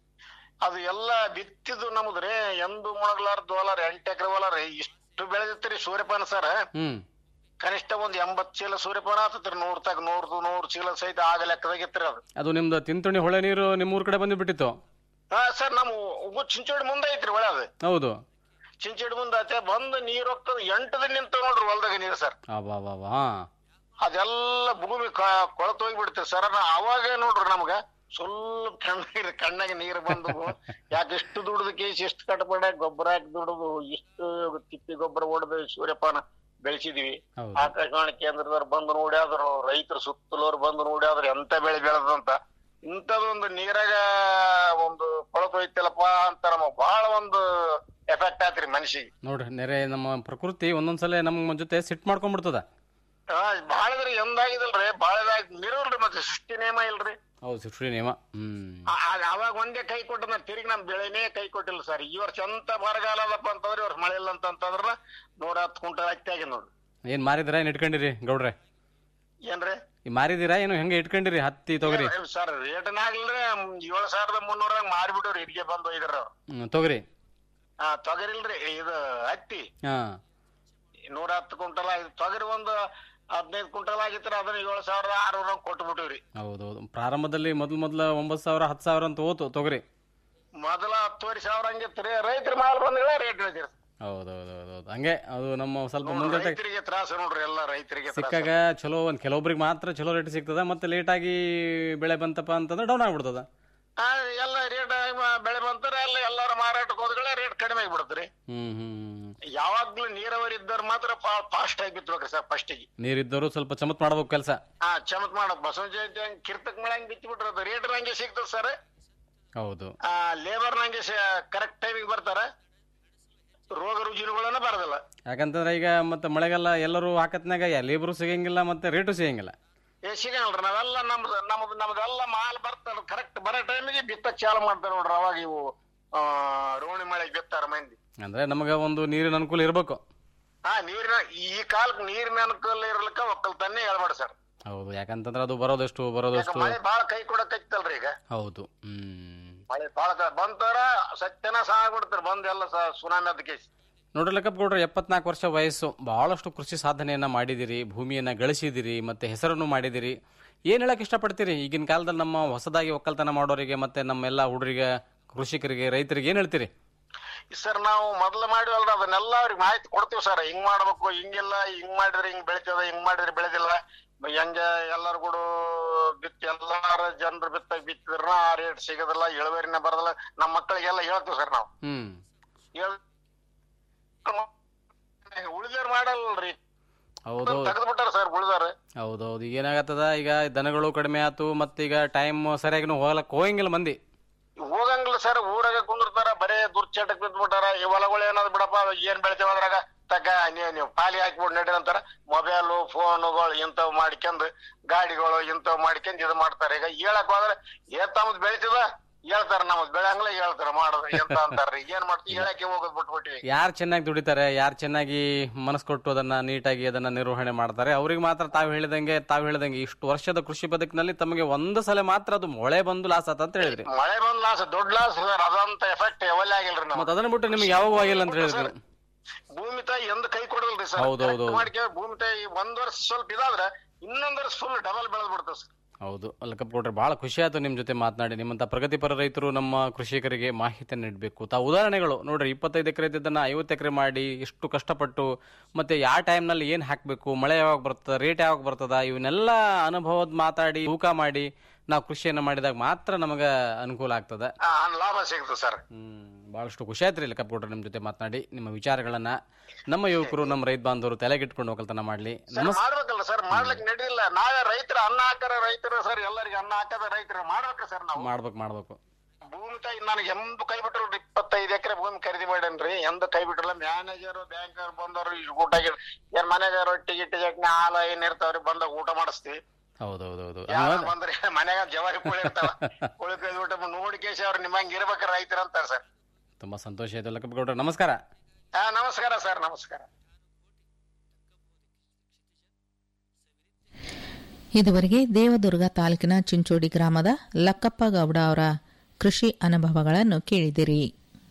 Speaker 6: ಅದು ಎಲ್ಲ ಬಿತ್ತಿದ್ದು ನಮ್ದ್ರಿ ಎಂದು ಮುಣಗ್ಲಾರ್ದು ಹೊಲ ರೀ ಎಂಟು ಎಕರೆ ಹೊಲ ರೀ ಇಷ್ಟು ಬೆಳೆದಿತ್ರಿ ಸೂರ್ಯಪಾನ ಸರ್
Speaker 5: ಹ್ಮ್
Speaker 6: ಕನಿಷ್ಠ ಒಂದ್ ಎಂಬತ್ ಚೀಲ ಸೂರ್ಯಪಾನ ಆತತ್ರಿ ನೂರ್ ತಗ ನೂರ್ದು ನೂರ್ ಚೀಲ ಸಹಿತ ಆಗ ಲೆಕ್ಕದಾಗಿತ್ರಿ ಅದು
Speaker 5: ಅದು ನಿಮ್ದು ತಿಂತುಣಿ ಹೊಳೆ ನೀರು ನಿಮ್ಮೂರ್ ಕಡೆ ಬಂದು ಬಿಟ್ಟಿತ್ತು
Speaker 6: ಹಾ ಸರ್ ನಮ್ಮ ಉಗು ಚಿಂಚೋಡಿ ಮುಂದೆ ಐತ್ರಿ ಒಳ್ಳೆ ಅದು
Speaker 5: ಹೌದು
Speaker 6: ಚಿಂಚೋಡಿ ಮುಂದೆ ಐತೆ ಬಂದು ನೀರ್ ಹೋಗ್ತದ ಎಂಟು ದಿನ ನಿಂತ ನೋಡ್ರಿ ಹೊಲ್ದಾಗ ನೀರು ಸರ್
Speaker 5: ಅಬ್ಬಾ ಅಬ್ಬಾ ಹಾ
Speaker 6: ಅದೆಲ್ಲ ಭೂಮಿ ಕ- ಕೊಳತು ಹೋಗ್ಬಿಡ್ತೀವಿ ಸರ್ ನಾ ಅವಾಗ ನೋಡ್ರಿ ನಮ್ಗ ಸ್ವಲ್ಪ ಕಣ್ಣಾಗ ಕಣ್ಣಾಗ ನೀರು ಬಂದು ಯಾಕೆ ಇಷ್ಟು ದುಡ್ದು ಕೇಸ್ ಇಷ್ಟು ಕಟ್ಟಬೇಡ ಗೊಬ್ಬರ ಹಾಕಿ ದುಡ್ದು ಇಷ್ಟು ತಿಪ್ಪಿ ಗೊಬ್ಬರ ಹೊಡೆದು ಸೂರ್ಯಪಾನ ಬೆಳೆಸಿದೀವಿ
Speaker 5: ಹೌದು
Speaker 6: ಆಕಾಶವಾಣಿ ಕೇಂದ್ರದವ್ರು ಬಂದು ನೋಡ್ಯಾದ್ರು ರೈತರು ಸುತ್ತಲೋರು ಬಂದು ನೋಡ್ಯಾದ್ರು ಎಂತ ಬೆಳೆ ಬೆಳೆದಂತ ಇಂಥದೊಂದು ನೀರಾಗ ಒಂದು ಕೊಳತು ಹೋಯ್ತಲ್ಲಪ್ಪ ಅಂತ ನಮಗ್ ಬಹಳ ಒಂದು ಎಫೆಕ್ಟ್ ಆತ್ರಿ ಮನುಷ್ಯಗೆ
Speaker 5: ನೋಡ್ರಿ ನೆರೆ ನಮ್ಮ ಪ್ರಕೃತಿ ಒಂದೊಂದ್ಸಲ ನಮ್ಮ ಜೊತೆ ಸಿಟ್ ಮಾಡ್ಕೊಂಡ್ಬಿಡ್ತದ
Speaker 6: ಬಾಳದ್ರಿ ಎಂದಾಗಿದಲ್ರಿ ಬಾಳದಾಗಿ ನಿರೋಲ್ರಿ ಮತ್ತೆ ಸೃಷ್ಟಿ ನೇಮ ಇಲ್ರಿ
Speaker 5: ಹೌದು ಸೃಷ್ಟಿ ನಿಯಮ ಹ್ಮ್
Speaker 6: ಆ- ಆ- ಅವಾಗ ಒಂದೇ ಕೈ ಕೊಟ್ಟ ತಿರುಗಿ ನಮ್ ಬೆಳೆನೇ ಕೈ ಕೊಟ್ಟಿಲ್ಲ ಸರ್ ಈ ವರ್ಷ ಎಂತ ಬರಗಾಲ ಅದಪ್ಪ ಅಂತಂದ್ರೆ ಈ ವರ್ಷ ಮಳೆ ಇಲ್ಲ ಅಂತ ಅಂತಂದ್ರ ನೂರ ಹತ್ತು ಕುಂಟಲ್ ಹತ್ತಿ ಆಗಿ ನೋಡ್ರಿ
Speaker 5: ಏನ್ ಮಾರಿದಿರಾ ಏನ್ ಇಟ್ಕೊಂಡಿರಿ ಗೌಡ್ರೆ
Speaker 6: ಏನ್ರಿ
Speaker 5: ಈ ಮಾರಿದಿರಾ ಏನು ಹೆಂಗೆ ಇಟ್ಕೊಂಡಿರಿ ಹತ್ತಿ ತೊಗರಿ
Speaker 6: ಸರ್ ರೇಟ್ನ ಆಗ್ಲಿಲ್ರಿ ಏಳು ಸಾವಿರದ ಮುನ್ನೂರ ಮಾರಿಬಿಟ್ಟವ್ರಿ ಇಲ್ಲಿಗೆ ಬಂದು ಒಯ್ದ್ರ ಅವ್ರು
Speaker 5: ಹ್ಮ್, ತೊಗರಿ
Speaker 6: ಹಾ ತೊಗರಿಲ್ರಿ ಇದು ಹತ್ತಿ
Speaker 5: ಹಾ
Speaker 6: ನೂರ ಹತ್ತು ಕುಂಟಲ್ ಆಗಿ ತೊಗರಿ ಒಂದು ಹದಿನೈದು ಕುಂಟಲ್ ಆಗಿತ್ರಿ ಅದನ್ನ ಏಳು ಸಾವಿರದ ಆರ್ನೂರ ಕೊಟ್ಟು ಬಿಟ್ಟಿವ್ರಿ
Speaker 5: ಹೌದೌದು ಪ್ರಾರಂಭದಲ್ಲಿ ಮೊದ್ಲು ಮೊದ್ಲ ಒಂಬತ್ತು ಸಾವಿರ ಹತ್ತು ಸಾವಿರ ಅಂತ ಹೋತು ತೊಗರಿ
Speaker 6: ಮೊದಲ ಹತ್ತುವರೆ ಸಾವಿರ ಹಂಗಿತ್ರಿ ರೈತರ ಮಾಲ್ ಬಂದಿಲ್ಲ ರೇಟ್ ಹೇಳ್ತೀರಿ
Speaker 5: ಹೌದೌದೌದು ಹಂಗೆ ಅದು ನಮ್ಮ ಸ್ವಲ್ಪ ಮುಂದೆ ತಗ್-
Speaker 6: ರೈತರಿಗೆ ತ್ರಾಸ ನೋಡ್ರಿ ಎಲ್ಲ ರೈತರಿಗೆ ತ್ರಾಸ.
Speaker 5: ಸಿಕ್ಕಾಗ ಚಲೋ ಒಂದ್ ಕೆಲವೊಬ್ರಿಗೆ ಮಾತ್ರ ಚಲೋ ರೇಟ್ ಸಿಗ್ತದ ಮತ್ತೆ ಲೇಟ್ ಆಗಿ ಬೆಳೆ ಬಂತಪ್ಪ ಅಂತಂದ್ರೆ ಡೌನ್ ಆಗ್ಬಿಡ್ತದ
Speaker 6: ಆ, ಎಲ್ಲ ರೇಟ್ ಬೆಳೆ ಬಂತಾರೆ ಎಲ್ಲ ಎಲ್ಲಾರ ಮಾರಾಟಕ್ಕೆ ಹೋದ್ಗಳೇ ರೇಟ್ ಕಡಿಮೆ ಆಗಿಬಿಡ್ತ್ರಿ
Speaker 5: ಹ್ಮ್ ಹ್ಮ್ ಹ್ಮ್.
Speaker 6: ಯಾವಾಗ್ಲೂ ನೀರಾವರಿ ಇದ್ದವ್ರು ಮಾತ್ರ ಫಾಸ್ಟ್ ಆಗಿ ಬಿತ್ಬೇಕ್ರಿ ಸರ್ ಫಸ್ಟಿಗೆ
Speaker 5: ನೀರಿದ್ದವರು ಸ್ವಲ್ಪ ಚಮತ್ ಮಾಡ್ಬೇಕು ಕೆಲಸ
Speaker 6: ಹಾ ಚಮತ್ ಮಾಡ ಬಸವ ಜಯಂತಿ ಹಂಗ್ ಕಿರ್ತಕ್ ಮಳೆ ಹಂಗ್ ಬಿತ್ತಿ ಬಿಟ್ರೆ ರೇಟ್ ನಂಗೆ ಸಿಗ್ತದ ಸರ್
Speaker 5: ಹೌದು
Speaker 6: ಆ ಲೇಬರ್ ನಂಗೆ ಕರೆಕ್ಟ್ ಟೈಮಿಗೆ ಬರ್ತಾರ ರೋಗ ರುಜಿನಗಳನ್ನ ಬರೋದಿಲ್ಲ
Speaker 5: ಯಾಕಂತಂದ್ರೆ ಈಗ ಮತ್ತೆ ಮಳೆಗಾಲ ಎಲ್ಲರೂ ಹಾಕತ್ನಾಗ ಲೇಬರು ಸಿಗಂಗಿಲ್ಲ ಮತ್ತೆ ರೇಟು ಸಿಗಂಗಿಲ್ಲ
Speaker 6: ಏ ಸಿಗಲ್ರಿ ನಾವೆಲ್ಲ ನಮ್ದು ನಮ್ದು ನಮ್ದೆಲ್ಲ ಮಾಲ್ ಬರ್ತಾರ ಕರೆಕ್ಟ್ ಬರೋ ಟೈಮಿಗೆ ಬಿತ್ತಕ್ ಚಾಲು ಮಾಡ್ತಾರ ನೋಡ್ರಿ ಅವಾಗ ಇವು ಆ ರೋಣಿ ಮಳೆಗೆ ಬಿತ್ತಾರ ಮಂದಿ
Speaker 5: ಅಂದ್ರೆ ನಮಗ ಒಂದು ನೀರಿನ ಅನುಕೂಲ ಇರಬೇಕು
Speaker 6: ಹಾ ನೀರಿನ ಈ ಕಾಲಕ್ಕೆ ನೀರಿನ ಅನುಕೂಲ ಇರ್ಲಿಕ್ಕ ಒಕ್ಕಲ್ತನ್ನೇ ಹೇಳ್ಬೇಡ ಸರ್
Speaker 5: ಹೌದು ಯಾಕಂತಂದ್ರೆ ಅದು ಬರೋದೆಷ್ಟು
Speaker 6: ಯಾಕ
Speaker 5: ಬರೋದೆಷ್ಟು
Speaker 6: ಮಳೆ ಬಾಳ ಕೈ ಕೊಡಕೈತಲ್ರಿ ಈಗ
Speaker 5: ಹೌದು ಹ್ಮ್
Speaker 6: ಮಳೆ ಬಾಳ ಕ- ಬಂತಾರ ಸತ್ಯನ ಸಾಗ್ಬಿಡ್ತಾರ ಬಂದ್ ಎಲ್ಲ ಸ- ಸುನಾಮಿ ಅದ ಕೇಸ್
Speaker 5: ನೋಡ್ರಿ ಲೆಕ್ಕಪ್ ಕೊಡ್ರಿ ಎಪ್ಪತ್ನಾಲ್ಕು ವರ್ಷ ವಯಸ್ಸು ಬಹಳಷ್ಟು ಕೃಷಿ ಸಾಧನೆಯನ್ನ ಮಾಡಿದಿರಿ ಭೂಮಿಯನ್ನ ಗಳಿಸಿದಿರಿ ಮತ್ತೆ ಹೆಸರನ್ನು ಮಾಡಿದಿರಿ ಏನು ಹೇಳಕ್ ಇಷ್ಟಪಡ್ತೀರಿ ಈಗಿನ ಕಾಲದಲ್ಲಿ ನಮ್ಮ ಹೊಸದಾಗಿ ಒಕ್ಕಲ್ತನ ಮಾಡೋರಿಗೆ ಮತ್ತೆ ನಮ್ಮೆಲ್ಲ ಹುಡುಗರಿಗೆ ಕೃಷಿಕರಿಗೆ ರೈತರಿಗೆ ಏನು ಹೇಳ್ತೀರಿ
Speaker 6: ಸರ್ ನಾವು ಮೊದ್ಲು ಮಾಡಿವಲ್ರ ಅದನ್ನೆಲ್ಲ ಅವ್ರಿಗೆ ಮಾಹಿತಿ ಕೊಡ್ತೀವಿ ಸರ್ ಹಿಂಗ್ ಮಾಡ್ಬೇಕು ಹಿಂಗಿಲ್ಲ ಹಿಂಗ್ ಮಾಡಿದ್ರೆ ಹಿಂಗ್ ಬೆಳಿತದ ಹಿಂಗ್ ಮಾಡಿದ್ರೆ ಬೆಳೆದಿಲ್ಲ ಹೆಂಗ ಎಲ್ಲಾರು ಕೂಡ ಬಿತ್ತಿ ಎಲ್ಲಾರ ಜನರು ಬಿತ್ತ ಬಿತ್ತಿದ್ರ ಆ ರೇಟ್ ಸಿಗೋದಿಲ್ಲ ಇಳುವರಿನ ಬರೋದಿಲ್ಲ ನಮ್ಮ ಮಕ್ಕಳಿಗೆಲ್ಲ ಹೇಳ್ತೀವಿ ಸರ್ ನಾವು
Speaker 5: ಹ್ಮ್
Speaker 6: ಹೇಳ್ ಉಳಿದವ್ರು ಮಾಡಲ್ರಿ
Speaker 5: ಹೌದೌದು
Speaker 6: ತೆಗೆದು ಬಿಟ್ಟಾರ ಸರ್ ಉಳಿದಾರ
Speaker 5: ಹೌದೌದು ಈಗ ಏನಾಗತ್ತದ ಈಗ ದನಗಳು ಕಡಿಮೆ ಆತು ಮತ್ತೀಗ ಟೈಮ್ ಸರಿಯಾಗಿ ಹೋಗ್ಲಕ್ ಹೋಗಂಗಿಲ್ಲ ಮಂದಿ
Speaker 6: ಹೋಗಂಗಿಲ್ಲ ಸರ್ ಊರಾಗ ಕುಂದಿರ್ತಾರ ಬರೇ ದುರ್ಚಟಕ್ ಬಿದ್ಬಿಟ್ಟಾರ ಈ ಹೊಲಗಳು ಏನಾದ್ರು ಬಿಡಪ್ಪ ಏನ್ ಬೆಳಿತೇವ ಅದ್ರಾಗ ತಗ ನೀವ್ ನೀವು ಪಾಲಿ ಹಾಕ್ಬಿಟ್ಟು ನಡೀರಿ ಅಂತಾರ ಮೊಬೈಲು ಫೋನುಗಳು ಇಂಥವ್ ಮಾಡ್ಕೊಂಡ್ ಗಾಡಿಗಳು ಇಂಥವ್ ಮಾಡ್ಕೊಂಡ್ ಇದು ಮಾಡ್ತಾರೆ ಈಗ ಹೇಳಕ್ ಹೋದ್ರೆ ಏನ್ ತಮ್ಮದ್ ಬೆಳಿತದ ಹೇಳ್ತಾರ ನಮ್ಮದ್ ಬೆಳೆಯಂಗಿಲ್ಲ ಹೇಳ್ತಾರ ಮಾಡೋದು ಎಂತ ಅಂತಾರ್ರಿ ಏನ್ ಮಾಡ್ತೀವಿ ಹೇಳಕ್ಕೆ ಹೋಗೋದ್ ಬಿಟ್ಬಿಟ್ಟಿವಿ
Speaker 5: ಯಾರು ಚೆನ್ನಾಗಿ ದುಡಿತಾರೆ ಯಾರು ಚೆನ್ನಾಗಿ ಮನಸ್ಸು ಕೊಟ್ಟು ಅದನ್ನ ನೀಟಾಗಿ ಅದನ್ನ ನಿರ್ವಹಣೆ ಮಾಡ್ತಾರೆ ಅವ್ರಿಗೆ ಮಾತ್ರ ತಾವು ಹೇಳಿದಂಗೆ ತಾವು ಹೇಳಿದಂಗೆ ಇಷ್ಟು ವರ್ಷದ ಕೃಷಿ ಬದುಕಿನಲ್ಲಿ ತಮಗೆ ಒಂದು ಸಲ ಮಾತ್ರ ಅದು ಮೊಳೆ ಬಂದು ಲಾಸ್ ಆತ ಅಂತ ಹೇಳಿದ್ರಿ
Speaker 6: ಮಳೆ ಬಂದ್ ಲಾಸ್ ದೊಡ್ಡ ಲಾಸ್ ಸರ್ ಅದಂತ ಎಫೆಕ್ಟ್ ಯಾವಲ್ಲೇ ಆಗಿಲ್ರಿ ನಾವು
Speaker 5: ಮತ್ತೆ ಅದನ್ನ ಬಿಟ್ಟು ನಿಮ್ಗೆ ಯಾವಾಗ ಆಗಿಲ್ಲ ಅಂತ ಹೇಳಿದ್ರಿ
Speaker 6: ಭೂಮಿ ತಾಯಿ ಎಂದ ಕೈ ಕೊಡಲ್ರಿ ಸರ್
Speaker 5: ಹೌದು, ಹೌದು, ಹೌದು.
Speaker 6: ಮಾಡ್ಕೇ ಭೂಮಿ ತಾಯಿ ಒಂದ್ ವರ್ಷ ಸ್ವಲ್ಪ ಇದಾದ್ರೆ ಇನ್ನೊಂದ್ ವರ್ಷ ಫುಲ್ ಡಬಲ್ ಬೆಳೆದ್ ಬಿಡ್ತದೆ ಸರ್
Speaker 5: ಹೌದು ಅಲ್ಲಕಪ್ಪ ಕೊಟ್ರೆ ಬಹಳ ಖುಷಿ ಆಯ್ತು ನಿಮ್ಮ ಜೊತೆ ಮಾತನಾಡಿ ನಿಮ್ಮಂತ ಪ್ರಗತಿಪರ ರೈತರು ನಮ್ಮ ಕೃಷಿಕರಿಗೆ ಮಾಹಿತಿಯನ್ನು ನೀಡಬೇಕು ತಾ ಉದಾಹರಣೆಗಳು ನೋಡ್ರಿ ಇಪ್ಪತ್ತೈದು ಎಕರೆ ಇದ್ದದನ್ನ ಐವತ್ತು ಎಕರೆ ಮಾಡಿ ಎಷ್ಟು ಕಷ್ಟಪಟ್ಟು ಮತ್ತೆ ಯಾವ ಟೈಮ್ನಲ್ಲಿ ಏನು ಹಾಕಬೇಕು ಮಳೆ ಯಾವಾಗ ಬರ್ತದ ರೇಟ್ ಯಾವಾಗ ಬರ್ತದ ಇವನ್ನೆಲ್ಲ ಅನುಭವದ ಮಾತಾಡಿ ತೂಕ ಮಾಡಿ ನಾವು ಕೃಷಿಯನ್ನು ಮಾಡಿದಾಗ ಮಾತ್ರ ನಮಗೆ ಅನುಕೂಲ ಆಗ್ತದೆ
Speaker 6: ಆ, ಲಾಭ ಸಿಗ್ತದೆ ಸರ್
Speaker 5: ಹ್ಮ್ ಬಹಳಷ್ಟು ಖುಷಿ ಆಯ್ತು ಇಲ್ಲಿ ಕಪ್ಪ ನಿಮ್ಮ ಜೊತೆ ಮಾತನಾಡಿ ನಿಮ್ಮ ವಿಚಾರಗಳನ್ನ ನಮ್ಮ ಯುವಕರು ನಮ್ಮ ರೈತ ಬಾಂಧವರು ತಲೆಗಿಟ್ಕೊಂಡು ಒಕ್ಕಲ್ತನ ಮಾಡಲಿ
Speaker 6: ಸರ್ ಮಾಡ್ಬೇಕಲ್ಲ ಸರ್ ಮಾಡ್ಲಿಕ್ಕೆ ನಡೀಲ್ಲ ನಾವೇ ರೈತರ ಅನ್ನ ಹಾಕರ ರೈತರು ಸರ್ ಎಲ್ಲರಿಗೆ ಅನ್ನ ಹಾಕದ ರೈತರು ಮಾಡ್ಬೇಕ್ರಿ ಸರ್ ನಾವು
Speaker 5: ಮಾಡ್ಬೇಕು ಮಾಡ್ಬೇಕು
Speaker 6: ಭೂಮಿ ತಾಯಿ ನನಗೆ ಎಂದೂ ಕೈ ಬಿಟ್ರು ಇಪ್ಪತ್ತೈದು ಎಕರೆ ಭೂಮಿ ಖರೀದಿ ಮಾಡೇನ್ರಿ ಎಂದೂ ಕೈ ಬಿಟ್ರಲ್ಲ ಮ್ಯಾನೇಜರ್ ಬ್ಯಾಂಕರ್ ಬಂದವರು ಇಷ್ಟು ಊಟ ಗಿ- ಏನ್ ಮನೆಗೆ ರೊಟ್ಟಿ ಗಿಟ್ಟಿ ಚಟ್ನಿ ಹಾಲ ಏನ್ ಇರ್ತಾವ್ರಿ ಬಂದಾಗ ಊಟ ಮಾಡಿಸ್ತೀವಿ
Speaker 5: ಹೌದೌದೌದು
Speaker 6: ಯಾರ ಬಂದ್ರೆ ಮನೆಗ ಜವಾರಿ ಕೋಳಿ ಇರ್ತಾವ ಕೋಳಿ ಕೈ ಊಟ ನೋಡಿ ಕೇಸಿ ಅವ್ರು ನಿಮ್ಮಂಗ್ ಇರ್ಬೇಕ ರೈತರು ಅಂತಾರ ಸರ್
Speaker 5: ತುಂಬಾ ಸಂತೋಷ ಆಯ್ತು ಲಕ್ಕಪ್ಪ ಗೌಡ್ರೆ ನಮಸ್ಕಾರ
Speaker 6: ಹಾ ನಮಸ್ಕಾರ ಸರ್ ನಮಸ್ಕಾರ
Speaker 4: ಇದುವರೆಗೆ ದೇವದುರ್ಗ ತಾಲೂಕಿನ ಚಿಂಚೋಡಿ ಗ್ರಾಮದ ಲಕ್ಕಪ್ಪ ಗೌಡ ಅವರ ಕೃಷಿ ಅನುಭವಗಳನ್ನು ಕೇಳಿದಿರಿ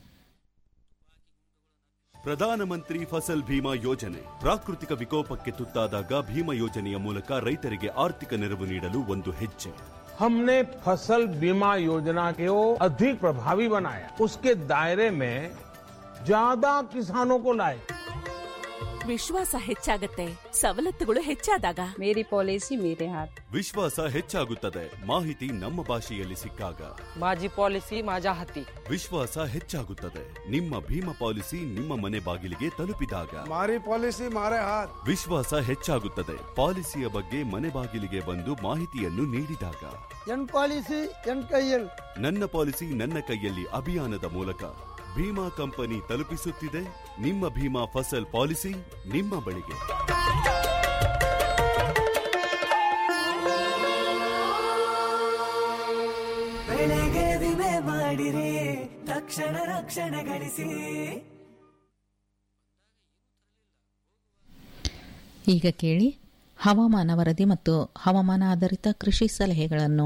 Speaker 7: ಪ್ರಧಾನಮಂತ್ರಿ ಫಸಲ್ ಭೀಮಾ ಯೋಜನೆ ಪ್ರಾಕೃತಿಕ ವಿಕೋಪಕ್ಕೆ ತುತ್ತಾದಾಗ ಭೀಮಾ ಯೋಜನೆಯ ಮೂಲಕ ರೈತರಿಗೆ ಆರ್ಥಿಕ ನೆರವು ನೀಡಲು ಒಂದು ಹೆಜ್ಜೆ
Speaker 8: हमने फसल बीमा योजना को अधिक प्रभावी बनाया उसके दायरे में ज्यादा किसानों को लाए
Speaker 9: ವಿಶ್ವಾಸ ಹೆಚ್ಚಾಗತ್ತೆ ಸವಲತ್ತುಗಳು ಹೆಚ್ಚಾದಾಗ
Speaker 10: मेरी पॉलिसी मेरे हाथ
Speaker 7: ವಿಶ್ವಾಸ ಹೆಚ್ಚಾಗುತ್ತದೆ ಮಾಹಿತಿ ನಮ್ಮ ಭಾಷೆಯಲ್ಲಿ ಸಿಕ್ಕಾಗ
Speaker 10: माझी पॉलिसी माझ्या हाती
Speaker 7: ವಿಶ್ವಾಸ ಹೆಚ್ಚಾಗುತ್ತದೆ ನಿಮ್ಮ ಭೀಮಾ ಪಾಲಿಸಿ ನಿಮ್ಮ ಮನೆ ಬಾಗಿಲಿಗೆ ತಲುಪಿದಾಗ
Speaker 2: ಮಾರಿ ಪಾಲಿಸಿ ಮಾರೇ ಹಾತ್
Speaker 7: ವಿಶ್ವಾಸ ಹೆಚ್ಚಾಗುತ್ತದೆ ಪಾಲಿಸಿಯ ಬಗ್ಗೆ ಮನೆ ಬಾಗಿಲಿಗೆ ಬಂದು ಮಾಹಿತಿಯನ್ನು ನೀಡಿದಾಗ
Speaker 2: ಎನ್ ಪಾಲಿಸಿ ಎನ್ ಕೈಯಲ್
Speaker 7: ನನ್ನ ಪಾಲಿಸಿ ನನ್ನ ಕೈಯಲ್ಲಿ ಅಭಿಯಾನದ ಮೂಲಕ ಭೀಮಾ ಕಂಪನಿ ತಲುಪಿಸುತ್ತಿದೆ ನಿಮ್ಮ ಭೀಮಾ ಫಸಲ್ ಪಾಲಿಸಿ ನಿಮ್ಮ ಬಳಿಗೆ
Speaker 11: ಬೆಳೆಗೆ ವಿಮೆ ಮಾಡಿರಿ ತಕ್ಷಣ ರಕ್ಷಣೆ ಗಳಿಸಿ
Speaker 4: ಈಗ ಕೇಳಿ ಹವಾಮಾನ ವರದಿ ಮತ್ತು ಹವಾಮಾನ ಆಧಾರಿತ ಕೃಷಿ ಸಲಹೆಗಳನ್ನು